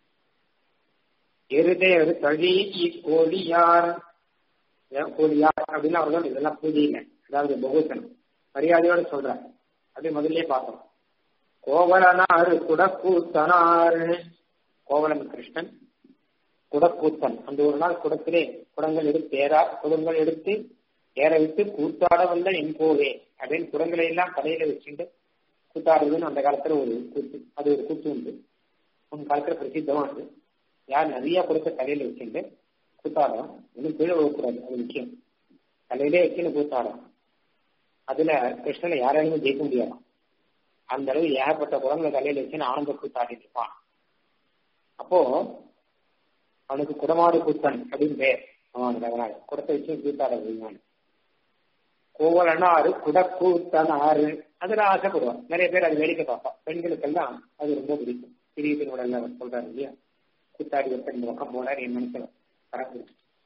எருதேறு தழி கோழியார் கோழியார் அப்படின்னு அவர்கள் இதெல்லாம் பூஜைங்க அதாவது பகுசனம் மரியாதையோட சொல்றார் அப்படி முதல்ல பார்த்தோம் கோவலனார் குடக்கூத்தனார் கோவலன் கிருஷ்ணன் குடக்கூத்தன் அந்த ஒரு நாள் குடத்திலே குடங்கள் எடுத்து ஏறா குடங்கள் எடுத்து ஏற விட்டு கூத்தாட வந்த என் கோவே அப்படின்னு குடங்களை எல்லாம் தலையில வச்சுட்டு கூத்தாடுறதுன்னு அந்த காலத்துல ஒரு கூத்து அது ஒரு கூத்து உண்டு உன் காலத்துல பிரசித்தமானது யார் நிறைய குடத்தை தலையில வச்சுட்டு கூத்தாடம் இன்னும் கீழே விழக்கூடாது அது முக்கியம் தலையிலே வச்சுன்னு கூத்தாடம் அதுல கிருஷ்ணனை யாராலுமே ஜெயிக்க முடியாது அந்த அளவு ஏகப்பட்ட குடங்களை தலையில வச்சுன்னு ஆனந்த கூத்தாடிட்டு இருப்பான் அப்போ அவனுக்கு குடமாடு கூத்தன் அப்படின்னு பேர் அவனுக்கு அதனால குடத்தை வச்சு கூத்தாட விஞ்ஞானி கோவலனாறு குடக்கூத்தனாறு அதுல ஆசைப்படுவான் நிறைய பேர் அது வேடிக்கை பார்ப்பான் பெண்களுக்கெல்லாம் அது ரொம்ப பிடிக்கும் பிரியத்தினோட எல்லாம் சொல்றாரு இல்லையா கூத்தாடி ஒருத்தர் இந்த பக்கம் போனார் என் மனசுல பறக்கு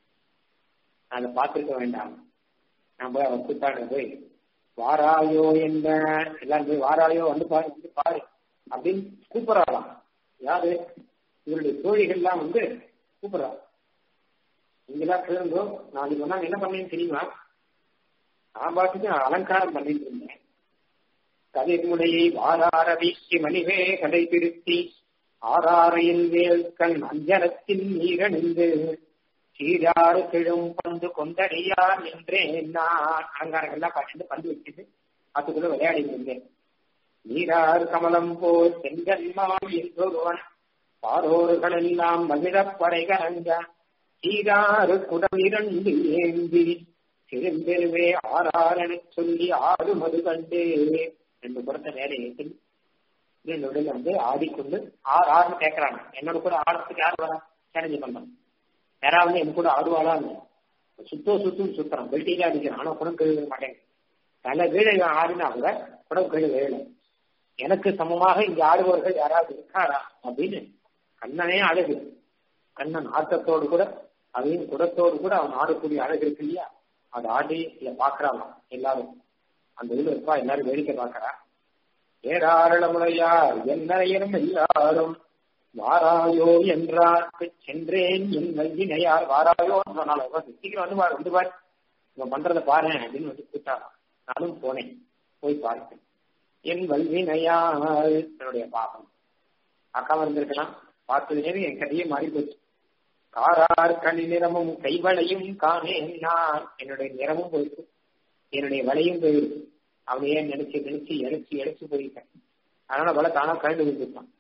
அதை பார்த்துருக்க வேண்டாம் நான் போய் அவன் கூத்தாட போய் வாராயோ என்ன எல்லாரும் போய் வாராயோ வந்து பாரு வந்து பாரு அப்படின்னு கூப்பிடறாளாம் யாரு இவருடைய தோழிகள்லாம் வந்து கூப்பிடுறா நீங்களாம் கிளம்போ நாளைக்கு ஒன்னா என்ன பண்ணேன்னு தெரியுமா நான் பாட்டுக்கு அலங்காரம் பண்ணிட்டு இருந்தேன் கதிர்முனையை வாரார வீசி மணிவே கடை திருத்தி ஆறாரையில் வேல் கண் அஞ்சனத்தின் நீரணிந்து சீராறு கிழும் பந்து கொண்டடியார் நின்றேன் நான் அலங்காரங்கள்லாம் பாட்டு பந்து வச்சுட்டு அதுக்குள்ள விளையாடி இருந்தேன் நீரார் கமலம் போல் செங்கன்மாள் என்றொருவன் பாரோர்கள் எல்லாம் மகிழப்படை கலங்க சீராறு குடம் இரண்டு ஏந்தி திரும்பெருவே ஆறாரென சொல்லி ஆறு மது கண்டு ரெண்டு புறத்தை மேலே ஏற்றி நடுவில் வந்து ஆடிக்கொண்டு ஆறு ஆறுன்னு கேட்கறாங்க என்னோட கூட ஆடுறதுக்கு யார் வரா சேலஞ்சு பண்றான் யாராவது என் கூட ஆடுவாளான்னு சுத்தோ சுத்தும் சுத்துறான் பெல்ட்டியில அடிக்கிறான் ஆனா குடம் கழுவ மாட்டேங்க தலை வீழ ஆடினா கூட குடம் கழுவ வேலை எனக்கு சமமாக இங்க ஆடுபவர்கள் யாராவது இருக்காரா அப்படின்னு கண்ணனே அழகு கண்ணன் ஆட்டத்தோடு கூட அதையும் குடத்தோடு கூட அவன் ஆடக்கூடிய அழகு இருக்கு இல்லையா அது ஆடி இல்ல பாக்குறாங்க எல்லாரும் அந்த இதுல இருப்பா எல்லாரும் வேடிக்கை பாக்குறா ஏறாரளமுறையார் என்னையரும் எல்லாரும் வாராயோ என்றார்க்கு சென்றேன் என் வல்வினையார் வாராயோ சொன்னாலும் சீக்கிரம் வந்து பாரு வந்து பாரு இவன் பண்றதை பாரு அப்படின்னு வந்து கூட்டாராம் நானும் போனேன் போய் பார்த்தேன் என் வல்வினையார் என்னுடைய பாகம் அக்காம இருந்திருக்கலாம் பார்த்ததுலேயே என் கதையே மாறி போச்சு காரார் கனி நிறமும் கைவளையும் காணேன் நான் என்னுடைய நிறமும் போயிருக்கு என்னுடைய வலையும் போயிருக்கு அவனையே நினைச்சு நினைச்சு இழைச்சு இழைச்சு போயிருக்கேன் அதனால வலை தானா கழண்டு விட்டுருப்பான்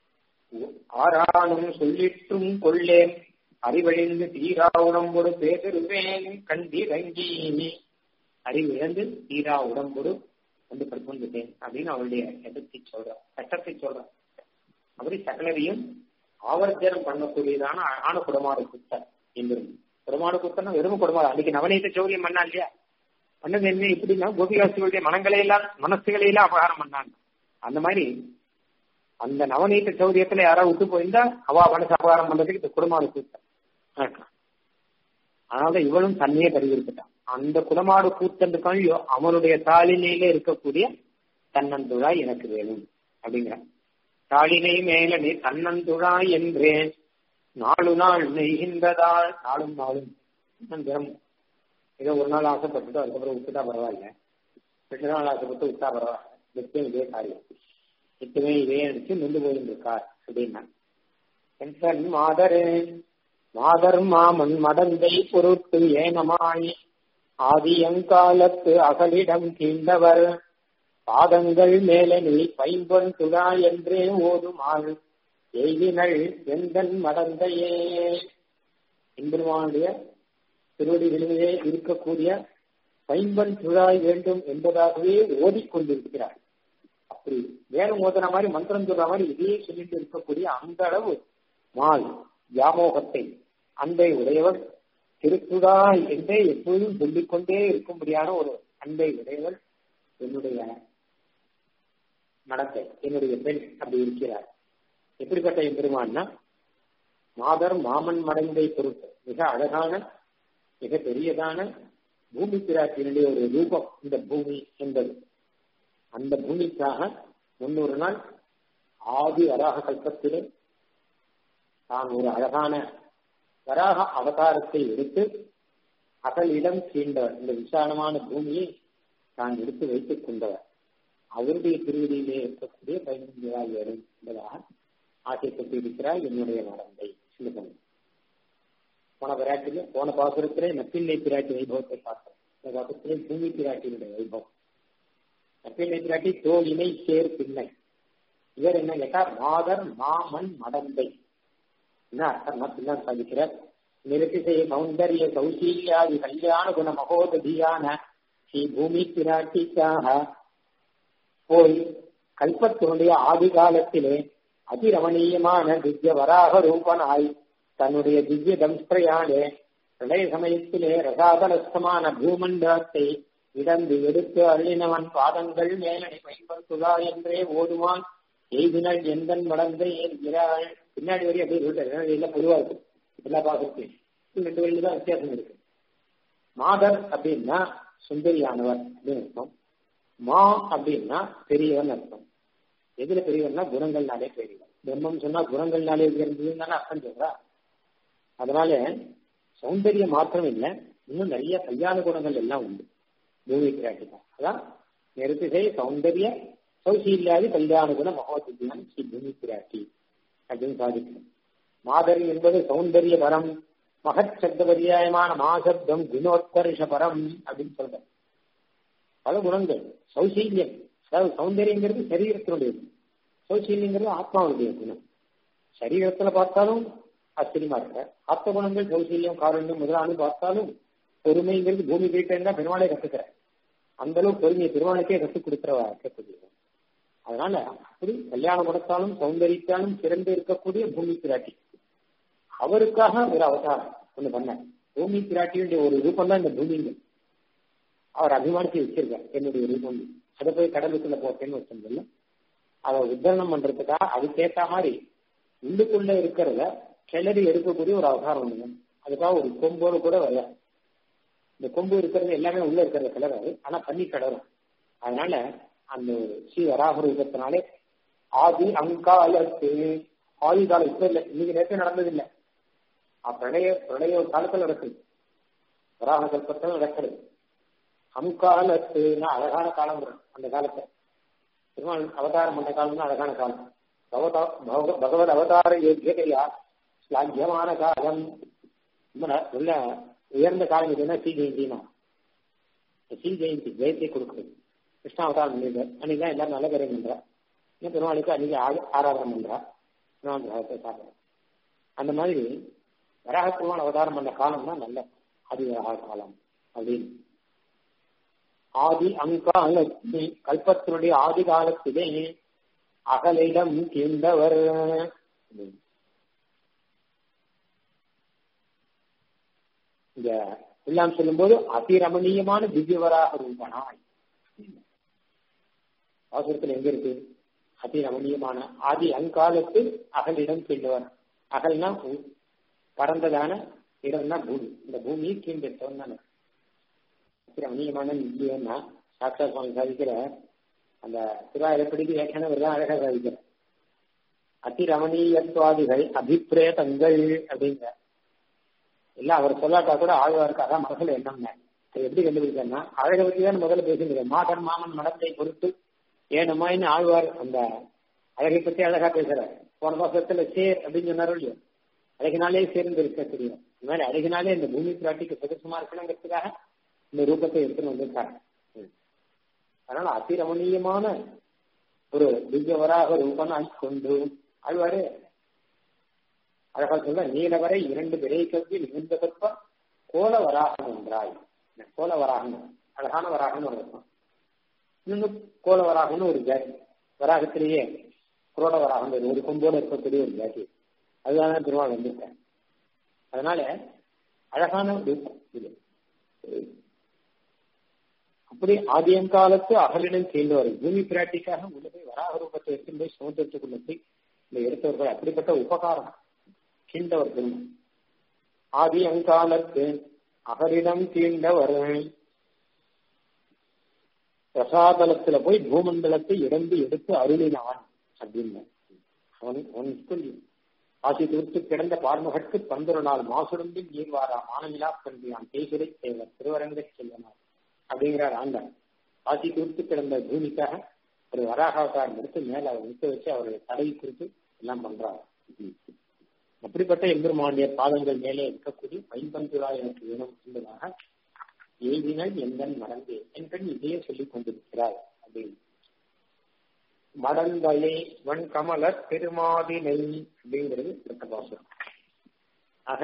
ஆறானும் சொல்லிட்டும் கொள்ளேன் அறிவழிந்து தீரா உடம்போடு பேசிருவேன் கண்டிரங்கி அறிவு இழந்து தீரா உடம்போடு வந்து படுத்துட்டேன் அப்படின்னு அவளுடைய எதிர்த்தி சொல்றார் கஷ்டத்தை சொல்றார் அப்படி சகலரையும் ஆவர்ஜனம் பண்ணக்கூடியதான ஆன குடமாடு குத்தன் என்றும் குடமாடு குத்தன் வெறும் குடமாடு அன்னைக்கு நவநீத சௌரியம் பண்ணா இல்லையா பண்ணது என்ன இப்படின்னா கோபிகாசிகளுடைய மனங்களை எல்லாம் மனசுகளை எல்லாம் அபகாரம் பண்ணாங்க அந்த மாதிரி அந்த நவநீத சௌரியத்துல யாராவது விட்டு போயிருந்தா அவா மனசு அபகாரம் பண்றதுக்கு இந்த குடமாடு கூத்தன் அதனால இவளும் தன்னையே பரிவிருக்கட்டான் அந்த குடமாடு கூத்தண்டுக்கான் அவனுடைய தாளினையில இருக்கக்கூடிய தன்னந்துழாய் எனக்கு வேணும் அப்படிங்கிறான் தாளினை மேல நீ தன்னந்துழாய் என்றேன் நாலு நாள் நெய்கின்றதால் நாளும் நாளும் தினம் ஏதோ ஒரு நாள் ஆசைப்பட்டுட்டு அதுக்கப்புறம் விட்டுட்டா பரவாயில்ல ரெண்டு நாள் ஆசைப்பட்டு விட்டா பரவாயில்ல நிச்சயம் இதே காரியம் நிச்சயமே இதே நினைச்சு நின்று போயிருந்திருக்கார் அப்படின்னா என் மாதரே மாதர் மாமன் மடந்தை பொருட்டு ஏனமாய் ஆதியங்காலத்து அகலிடம் கீண்டவர் பாதங்கள் மேலனி பைம்பொன் துடா என்றே ஓதுமாள் எய்தினள் எந்தன் மடந்தையே எம்பெருமானுடைய திருவடிகளிலே இருக்கக்கூடிய பைம்பன் துழாய் வேண்டும் என்பதாகவே ஓதிக்கொண்டிருக்கிறார் அப்படி வேணும் ஓதுற மாதிரி மந்திரம் சொல்ற மாதிரி இதையே சொல்லிட்டு இருக்கக்கூடிய அந்த அளவு மால் வியாமோகத்தை அன்பை உடையவர் திருத்துடாய் என்றே எப்பொழுதும் சொல்லிக்கொண்டே இருக்கும்படியான ஒரு அன்பை உடையவர் என்னுடைய மடத்தை என்னுடைய பெண் அப்படி இருக்கிறார் எப்படிப்பட்ட எம்பெருமான்னா மாதர் மாமன் மடந்தை பொருட்டு மிக அழகான மிக பெரியதான பூமி பிராட்டியினுடைய ஒரு ரூபம் இந்த பூமி என்பது அந்த பூமிக்காக முன்னூறு நாள் ஆதி வராக கல்பத்திலே தான் ஒரு அழகான வராக அவதாரத்தை எடுத்து அகலிடம் சீண்டவர் இந்த விசாலமான பூமியை தான் எடுத்து வைத்துக் கொண்டவர் அவருடைய திருவடியிலே இருக்கக்கூடிய பதினைந்து வேணும் என்பதாக ஆசைப்பட்டிருக்கிறார் என்னுடைய மடந்தை சிலுகன் போன பிராட்டில போன பாசுரத்திலே நப்பிள்ளை பிராட்டி வைபவத்தை பார்த்தோம் இந்த பாசுரத்திலே பூமி பிராட்டியினுடைய வைபவம் நப்பிள்ளை பிராட்டி தோல் இணை சேர் பிள்ளை இவர் என்ன கேட்டா மாதர் மாமன் மடந்தை என்ன அர்த்தம் பின்னால் சாதிக்கிறார் நிறுத்திசை சௌந்தரிய கௌசீல்யாதி கல்யாண குண மகோததியான ஸ்ரீ பூமி பிராட்டிக்காக போய் கல்பத்தினுடைய ஆதி காலத்திலே அதிரமணீயமான திவ்ய வராக ரூபனாய் தன்னுடைய திவ்ய தம்ஸ்திரையாலே பிரளய சமயத்திலே ரசாதலஸ்தமான பூமண்டலத்தை இடந்து எடுத்து அருளினவன் பாதங்கள் மேலனை பயன்படுத்துதா என்றே ஓடுவான் எய்தினள் எந்தன் வளர்ந்து ஏற்கிறாள் பின்னாடி வரையும் அப்படியே சொல்லிட்டாரு எல்லாம் பொதுவா இருக்கு எல்லா பாசத்தையும் ரெண்டு வழியில தான் வித்தியாசம் இருக்கு மாதர் அப்படின்னா சுந்தரியானவர் அப்படின்னு அர்த்தம் மா அப்படின்னா பெரியவன் அர்த்தம் எதுல பெரியவன்னா குணங்கள்னாலே பெரியவன் பிரம்மம் சொன்னா குணங்கள்னாலே உயர்ந்ததுன்னு தானே அர்த்தம் சொல்றா அதனால சௌந்தரியம் மாத்திரம் இல்லை இன்னும் நிறைய கல்யாண குணங்கள் எல்லாம் உண்டு பூமி பிராட்டிதான் அதான் நெருத்திசை சௌந்தரிய சௌசீல்யாதி கல்யாண குண மகோதித்யான் ஸ்ரீ பூமி பிராட்டி அப்படின்னு சாதிக்கணும் மாதரி என்பது சௌந்தரிய பரம் மகத் சப்த பரியாயமான மாசப்தம் குணோத்கர்ஷ பரம் அப்படின்னு சொல்ற பல குணங்கள் சௌசீல்யம் அதாவது சௌந்தரியங்கிறது சரீரத்தினுடையது சௌசீல்யங்கிறது ஆத்மாவுடைய குணம் சரீரத்துல பார்த்தாலும் ஆச்சரியமா இருக்க ஆத்ம குணங்கள் சௌசீல்யம் காரண்யம் முதலானு பார்த்தாலும் பொறுமைங்கிறது பூமி கிட்ட பெருமாளே கத்துக்கிற அந்த அளவுக்கு பொறுமையை பெருமாளுக்கே கற்றுக் கொடுக்கிறவா இருக்கக்கூடிய அதனால அப்படி கல்யாணம் கொடுத்தாலும் சௌந்தரித்தாலும் சிறந்து இருக்கக்கூடிய பூமி பிராட்டி அவருக்காக ஒரு அவதாரம் ஒண்ணு பண்ண பூமி பிராட்டியுடைய ஒரு ரூபம் தான் இந்த பூமிங்க அவர் அபிமானிச்சு வச்சிருக்கார் என்னுடைய ரூபம் அதை போய் கடலுக்குள்ள போட்டேன்னு வச்சிருந்தல அதை உத்தரணம் பண்றதுக்காக அதுக்கேத்த மாதிரி உள்ளுக்குள்ள இருக்கிறத கிளறி எடுக்கக்கூடிய ஒரு அவதாரம் ஒண்ணுங்க அதுக்காக ஒரு கொம்போடு கூட வர இந்த கொம்பு இருக்கிறது எல்லாமே உள்ள இருக்கிறத கிளறாது ஆனா தண்ணி கிளறும் அதனால அந்த ஸ்ரீ வராக ரூபத்தினாலே ஆதி அங்காலத்து ஆதி காலம் இப்ப இல்லை இன்னைக்கு நேரத்தை நடந்தது இல்லை பிரளய பிரளய காலத்துல நடக்குது வராக கல்பத்தில் நடக்கிறது அங்காலத்துனா அழகான காலம் வரும் அந்த காலத்தை பெருமாள் அவதாரம் பண்ண காலம்னா அழகான காலம் பகவத் அவதார யோகியதையா ஸ்லாக்கியமான காலம் நல்ல உயர்ந்த காலம் எதுனா ஸ்ரீ ஜெயந்தினா ஸ்ரீ ஜெயந்தி ஜெயத்தை கொடுக்குறது கிருஷ்ணாவதாரம் பண்ணிருக்கார் அன்னைக்கு தான் எல்லாரும் நல்ல பேரை பண்றா இன்னும் பெருமாளுக்கு அன்னைக்கு ஆராதனை பண்றா பெருமாள் அந்த மாதிரி வராக பெருமாள் அவதாரம் பண்ண காலம் தான் நல்ல ஆதி வராக காலம் அப்படின்னு ஆதி அங்காலத்தி கல்பத்தினுடைய ஆதி காலத்திலே அகலிடம் தீர்ந்தவர் இங்க எல்லாம் சொல்லும்போது அதிரமணீயமான திவ்யவராக ரூபனாய் அவசரத்தில் எங்க இருக்கு அதிரமணீயமான ஆதி அங்காலத்து அகலிடம் தீண்டவர் அகல்னா பறந்ததான இடம்னா பூமி இந்த பூமியை கீழ்ந்தெடுத்தவன் தானே ரமணீயமான நித்தியம்னா சாஸ்திர சுவாமி சாதிக்கிற அந்த திருவாயிரப்படிக்கு வியாக்கியானம் தான் அழகா சாதிக்கிற அதிரமணீயத்துவாதிகள் அபிப்பிரேதங்கள் அப்படிங்கிற எல்லாம் அவர் சொல்லாட்டா கூட ஆழ்வாருக்கு அதான் மனசுல என்னம்னா அது எப்படி கண்டுபிடிச்சாருன்னா அழகை பற்றி தான் முதல்ல பேசுங்க மாதன் மாமன் மடத்தை பொறுத்து ஏனமாயின்னு ஆழ்வார் அந்த அழகை பற்றி அழகா பேசுறாரு போன மாசத்துல சேர் அப்படின்னு சொன்னாரோ இல்லையோ அழகினாலே சேர்ந்து இருக்க தெரியும் இந்த மாதிரி அழகினாலே இந்த பூமி பிராட்டிக்கு சதுசமா இருக்கணுங்கிறதுக்காக இந்த ரூபத்தை எடுத்துன்னு வந்திருக்காங்க அதனால அதிரமணீயமான ஒரு திவ்யவராக ரூபனாய் கொண்டு ஆழ்வாரு அழகா சொல்ல நீலவரை இரண்டு விரை கல்வி மிகுந்த கற்ப கோல வராகம் என்றாய் கோல வராகம் அழகான வராகம்னு ஒரு அர்த்தம் இன்னும் கோல வராகம்னு ஒரு ஜாதி வராகத்திலேயே குரோட வராகம் ஒரு கொம்போடு இருக்கக்கூடிய ஒரு ஜாதி அதுதான் திருவாள் வந்திருக்கேன் அதனால அழகான ரூபம் இது அப்படி ஆதியங்காலத்து அகலிடம் சேர்ந்தவர் பூமி பிராட்டிக்காக உள்ளதை வராக ரூபத்தை எடுத்து போய் சமுத்திரத்துக்குள்ள போய் இந்த எடுத்தவர்கள் அப்படிப்பட்ட உபகாரம் கீண்டவர் பெருமை ஆதி அங்காலத்து அகலிடம் கீண்டவர் பிரசாதலத்துல போய் பூமண்டலத்தை இடந்து எடுத்து அருளினவன் அப்படின்னு அவன் அவன் சொல்லி ஆசி தூர்த்து கிடந்த பார்மகற்கு பந்தொரு நாள் மாசுடம்பி நீர்வாரா மானமிலா கண்டியான் பேசுரை தேவர் திருவரங்க செல்வனார் அப்படிங்கிறார் ஆண்டான் ஆசி தூர்த்து கிடந்த பூமிக்காக ஒரு வராகாவதாரம் எடுத்து மேல அவர் நிற்க வச்சு அவருடைய தடவி குறித்து எல்லாம் பண்றாரு அப்படிப்பட்ட எம்பெருமானுடைய பாதங்கள் மேலே இருக்கக்கூடிய பைம்பந்துரா எனக்கு வேணும் என்பதாக எய்தினால் எந்தன் மறந்தே என் பெண் இதையே சொல்லிக் கொண்டிருக்கிறார் அப்படின்னு மடந்தலே வன் கமல பெருமாதினை அப்படிங்கிறது பாசுரம் ஆக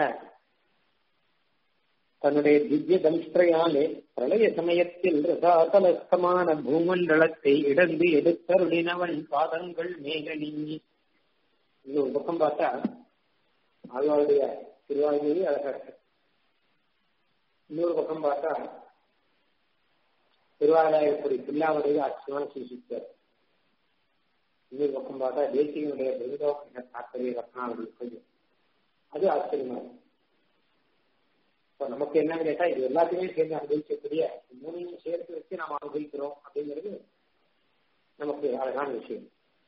தன்னுடைய திவ்ய தம்ஷ்டையாலே பிரளய சமயத்தில் ரசாதலஸ்தமான பூமண்டலத்தை இடந்து எடுத்தருளினவன் பாதங்கள் மேல நீங்கி இது ஒரு பக்கம் பார்த்தா ஆழ்வாருடைய திருவாயூரி அழகா இருக்கு இன்னொரு பக்கம் பார்த்தா திருவாராயப்படி பில்லாவுடைய ஆச்சரியமான சூசித்தார் இன்னொரு பக்கம் பார்த்தா தேசியனுடைய பிருந்தோக தாக்கரிய ரத்னாவளி அது ஆச்சரியமா இருக்கு இப்போ நமக்கு என்னன்னு கேட்டா இது எல்லாத்தையுமே சேர்ந்து அனுபவிக்கக்கூடிய மூணையும் சேர்த்து வச்சு நாம் அனுபவிக்கிறோம் அப்படிங்கிறது நமக்கு அழகான விஷயம்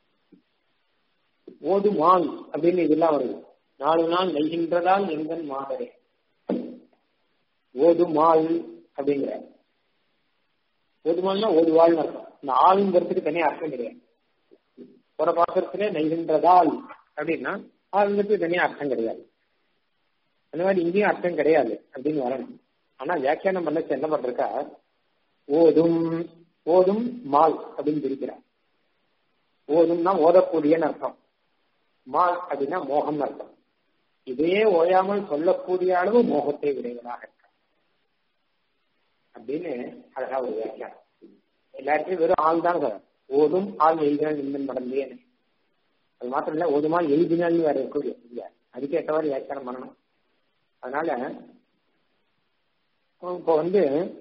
ஓது மால் அப்படின்னு இதெல்லாம் வருது நாலு நாள் நெய்கின்றதால் எங்கன் மாதரே ஓது மால் அப்படிங்கிற ஓதுமால்னா ஓதுவாள்னு அர்த்தம் இந்த ஆளுங்கிறதுக்கு தனியாக அர்த்தம் கிடையாது ஒரு பாத்திரத்திலே நெய்கின்றதால் அப்படின்னா ஆளுங்கிறதுக்கு தனியாக அர்த்தம் கிடையாது அந்த மாதிரி இங்கேயும் அர்த்தம் கிடையாது அப்படின்னு வரணும் ஆனா வியாக்கியானம் பண்ணச்சு என்ன பண்றக்கா ஓதும் ஓதும் மால் அப்படின்னு பிரிக்கிறார் ஓதும்னா ஓதக்கூடியன்னு அர்த்தம் மால் அப்படின்னா மோகம் அர்த்தம் இதே ஓயாமல் சொல்லக்கூடிய அளவு மோகத்தை உடையவனாக இருக்க அப்படின்னு அழகா ஒரு வியாக்கியானம் எல்லாத்தையும் வெறும் ஆள் தான் சார் ஓதும் ஆள் எழுதினால் நிம்மன் மடந்தேன்னு அது மாத்திரம் இல்ல ஓதுமா எழுதினால் வேற இருக்கக்கூடிய அதுக்கு ஏற்றவாறு வியாக்கியானம் பண்ணணும் அதனால இப்போ வந்து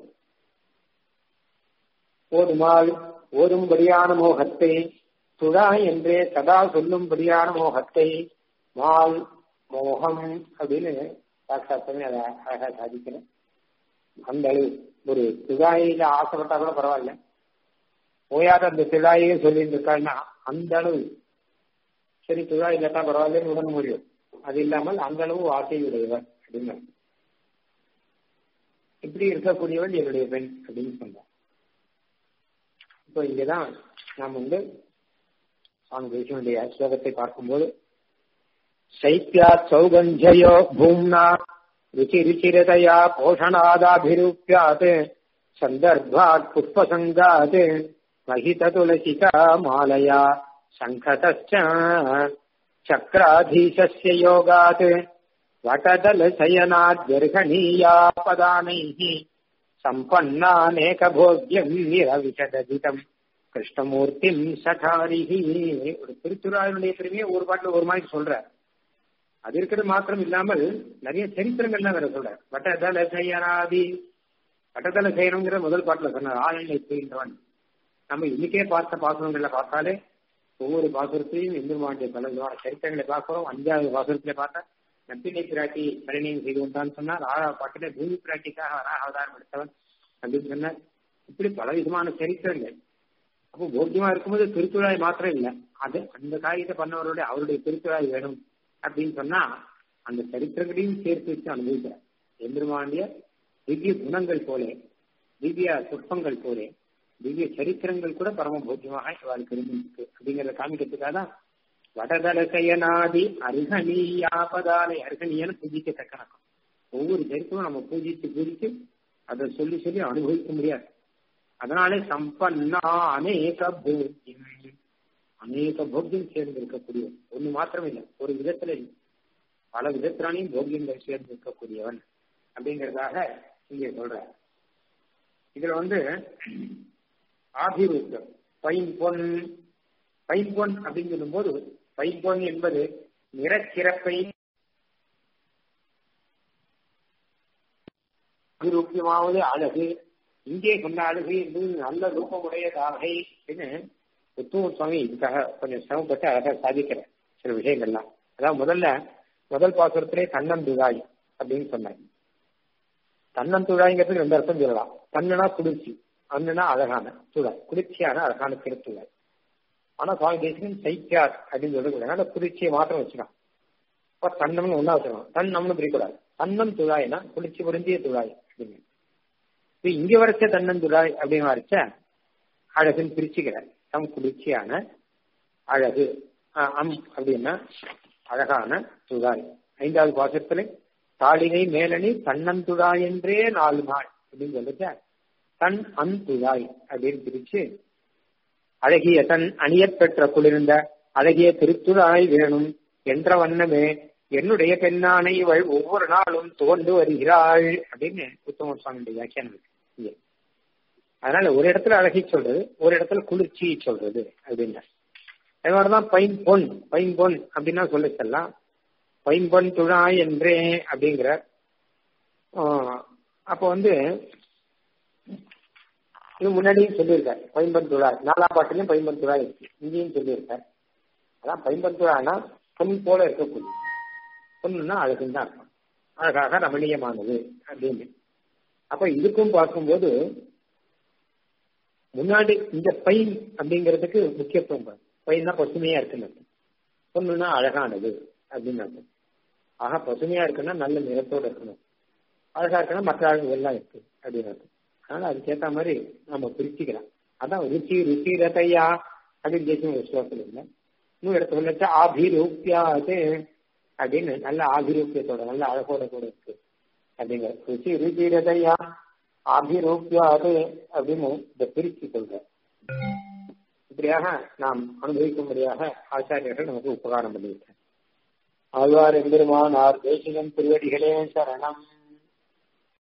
ஓதுமால் ஓதும்படியான மோகத்தை துழா என்றே சதா சொல்லும்படியான மோகத்தை மால் மோகம் அப்படின்னு சாட்சாத்தமே அதை அழகா சாதிக்கிறேன் அந்த அளவு ஒரு துழாயில ஆசைப்பட்டா கூட பரவாயில்ல ஓயாத அந்த துழாயே சொல்லிட்டு இருக்காங்கன்னா அந்த அளவு சரி துழா இல்லாட்டா பரவாயில்லன்னு உடனே முடியும் அது இல்லாமல் அந்த அளவு ஆசையுடையவர் அப்படின்னு இப்படி இருக்கக்கூடியவள் என்னுடைய பெண் அப்படின்னு சொன்னார் இப்போ இங்கதான் நாம் வந்து சுவாமி தேசியனுடைய ஸ்லோகத்தை பார்க்கும்போது சைத்யா சௌகஞ்சயோ பூம்னா ருச்சி ருச்சிரதயா போஷணாதாபிரூப்யாத் சந்தர்ப்பாத் புஷ்பசங்காத் மகித துளசிகா மாலயா சங்கதச்ச சக்கராधीशस्य योगात् वटदलशयनाद्यर्हणीया पदानैः सम्पन्नानेकभोग्यम् निरविशदजितम् கிருஷ்ணமூர்த்திம் சடாரிஹி ஒரு திருச்சுராயனுடைய பெருமையை ஒரு பாட்டுல ஒரு மாதிரி சொல்றார் அது இருக்கிறது மாத்திரம் இல்லாமல் நிறைய சரித்திரங்கள்லாம் வேற சொல்றார் வட்டதல சயனாதி வட்டதல சயனங்கிற முதல் பாட்டுல சொன்னார் ஆழ்நிலை பெய்கின்றவன் நம்ம இன்னைக்கே பார்த்த பாசுரங்கள்ல பார்த்தாலே ஒவ்வொரு பாசுரத்தையும் எந்திரமாண்டிய பல விதமான சரித்திரங்களை பார்க்கிறோம் அஞ்சாவது பாசுரத்துல பார்த்தா நப்பினை பிராட்டி பரிணயம் செய்து கொண்டான்னு சொன்னார் ஆறாவது பாட்டில பூமி பிராட்டிக்காக அவதாரம் எடுத்தவன் அப்படின்னு சொன்னார் இப்படி பல விதமான சரித்திரங்கள் அப்போ போக்கியமா இருக்கும்போது திருத்துழாய் மாத்திரம் இல்லை அது அந்த காரியத்தை பண்ணவருடைய அவருடைய திருத்துழாய் வேணும் அப்படின்னு சொன்னா அந்த சரித்திரங்களையும் சேர்த்து வச்சு அனுபவிக்கிறார் எம்பெருமாண்டிய திவ்ய குணங்கள் போலே திவ்ய சொற்பங்கள் போலே திவ்ய சரித்திரங்கள் கூட பரம போக்கியமாக இவளுக்கு இருந்துருக்கு அப்படிங்கிறத காமிக்கிறதுக்காக தான் வடதல கையனாதி அருகணியாபதாலை அருகணியன்னு பூஜிக்கத்தக்க கணக்கம் ஒவ்வொரு சரித்திரமும் நம்ம பூஜித்து பூஜித்து அதை சொல்லி சொல்லி அனுபவிக்க முடியாது அதனாலே சம்பன்னா அநேக போக்கியம் அநேக போக்கியம் சேர்ந்து இருக்கக்கூடிய ஒண்ணு மாத்திரம் இல்லை ஒரு விதத்துல இல்லை பல விதத்திலானையும் போக்கியங்கள் சேர்ந்து இருக்கக்கூடியவன் அப்படிங்கறதாக இங்கே சொல்ற இதுல வந்து ஆபிரூத்தம் பைம்பொன் பைம்பொன் அப்படின்னு சொல்லும்போது பைம்பொன் என்பது நிறச்சிறப்பை அபிரூப்பியமாவது அழகு இங்கே கொண்ட அழகு என்பது நல்ல ரூபமுடையதாக அப்படின்னு புத்தூர் சுவாமி இதுக்காக கொஞ்சம் சிரமப்பட்டு அழகாக சாதிக்கிற சில விஷயங்கள்லாம் அதாவது முதல்ல முதல் பாசுரத்திலே தன்னந்துழாய் அப்படின்னு சொன்னாங்க தன்னந்துழாய்ங்கிறதுக்கு ரெண்டு அர்த்தம் சொல்லலாம் தன்னுனா குளிர்ச்சி அண்ணுனா அழகான துழாய் குளிர்ச்சியான அழகான திருத்துழாய் ஆனா சுவாமி தேசிகன் சைக்கியார் அப்படின்னு சொல்லக்கூடாது அந்த குளிர்ச்சியை மாத்திரம் வச்சுக்கலாம் அப்ப தன்னம்னு ஒன்னா வச்சுக்கலாம் தன்னம்னு பிரிக்கூடாது தன்னம் துழாய்னா குளிர்ச்சி பொருந்திய துழாய் அப்படின்னு இப்ப இங்க வரைச்ச தன்னந்துழாய் அப்படின்னு வரைச்ச அழகுன்னு பிரிச்சுக்கிறார் தம் குளிர்ச்சியான அழகு அம் அப்படின்னா அழகான துழாய் ஐந்தாவது பாசத்துல தாளினை மேலணி தன்னந்துழாய் என்றே நாலு நாள் அப்படின்னு சொல்லிட்டு தன் அந்துழாய் அப்படின்னு பிரிச்சு அழகிய தன் அணியப் பெற்ற குளிர்ந்த அழகிய திருத்துழாய் வேணும் என்ற வண்ணமே என்னுடைய பெண்ணானை இவள் ஒவ்வொரு நாளும் தோன்று வருகிறாள் அப்படின்னு உத்தம சுவாமியுடைய வியாக்கியானம் இருக்கு இங்க அதனால ஒரு இடத்துல அழகி சொல்றது ஒரு இடத்துல குளிர்ச்சி சொல்றது அப்படின்னா அது மாதிரிதான் பைன் பொன் பைன் பொன் அப்படின்னா சொல்ல செல்லாம் பைன் பொன் துழாய் என்றே அப்படிங்கிற அப்போ வந்து இது முன்னாடியும் சொல்லியிருக்காரு பைம்பன் துழாய் நாலாம் பாட்டிலையும் பைம்பன் துழாய் இருக்கு இங்கேயும் சொல்லியிருக்காரு அதான் பைம்பன் துழாய்னா பொன் போல இருக்கக்கூடிய பொண்ணுன்னா அழகுன்னு தான் இருக்கும் அழகாக ரமணீயமானது அப்படின்னு அப்ப இதுக்கும் பார்க்கும்போது முன்னாடி இந்த பைன் அப்படிங்கிறதுக்கு முக்கியத்துவம் பையன் தான் பசுமையா இருக்குன்னு பொண்ணுன்னா அழகானது அப்படின்னு அர்த்தம் ஆக பசுமையா இருக்குன்னா நல்ல நிறத்தோட இருக்கணும் அழகா இருக்குன்னா மற்ற அழகு எல்லாம் இருக்கு அப்படின்னு அர்த்தம் அதனால அதுக்கேற்ற மாதிரி நம்ம பிரிச்சுக்கலாம் அதான் ருச்சி ருச்சி ரதையா அப்படின்னு தேசிய விசுவாசம் இல்லை இன்னும் இடத்துல வச்சா ஆபிரூப்பியாது அப்படின்னு நல்ல ஆபிரூப்பியத்தோட நல்ல அழகோட கூட இருக்கு அப்படிங்கிற ருச்சி ருச்சி ரதையா ஆபிரூப்பியாது அப்படின்னு இந்த பிரிச்சு சொல்ற இப்படியாக நாம் அனுபவிக்கும்படியாக ஆச்சாரியர்கள் நமக்கு உபகாரம் பண்ணிவிட்டார் ஆழ்வார் எம்பெருமானார் தேசிகன் திருவடிகளே சரணம்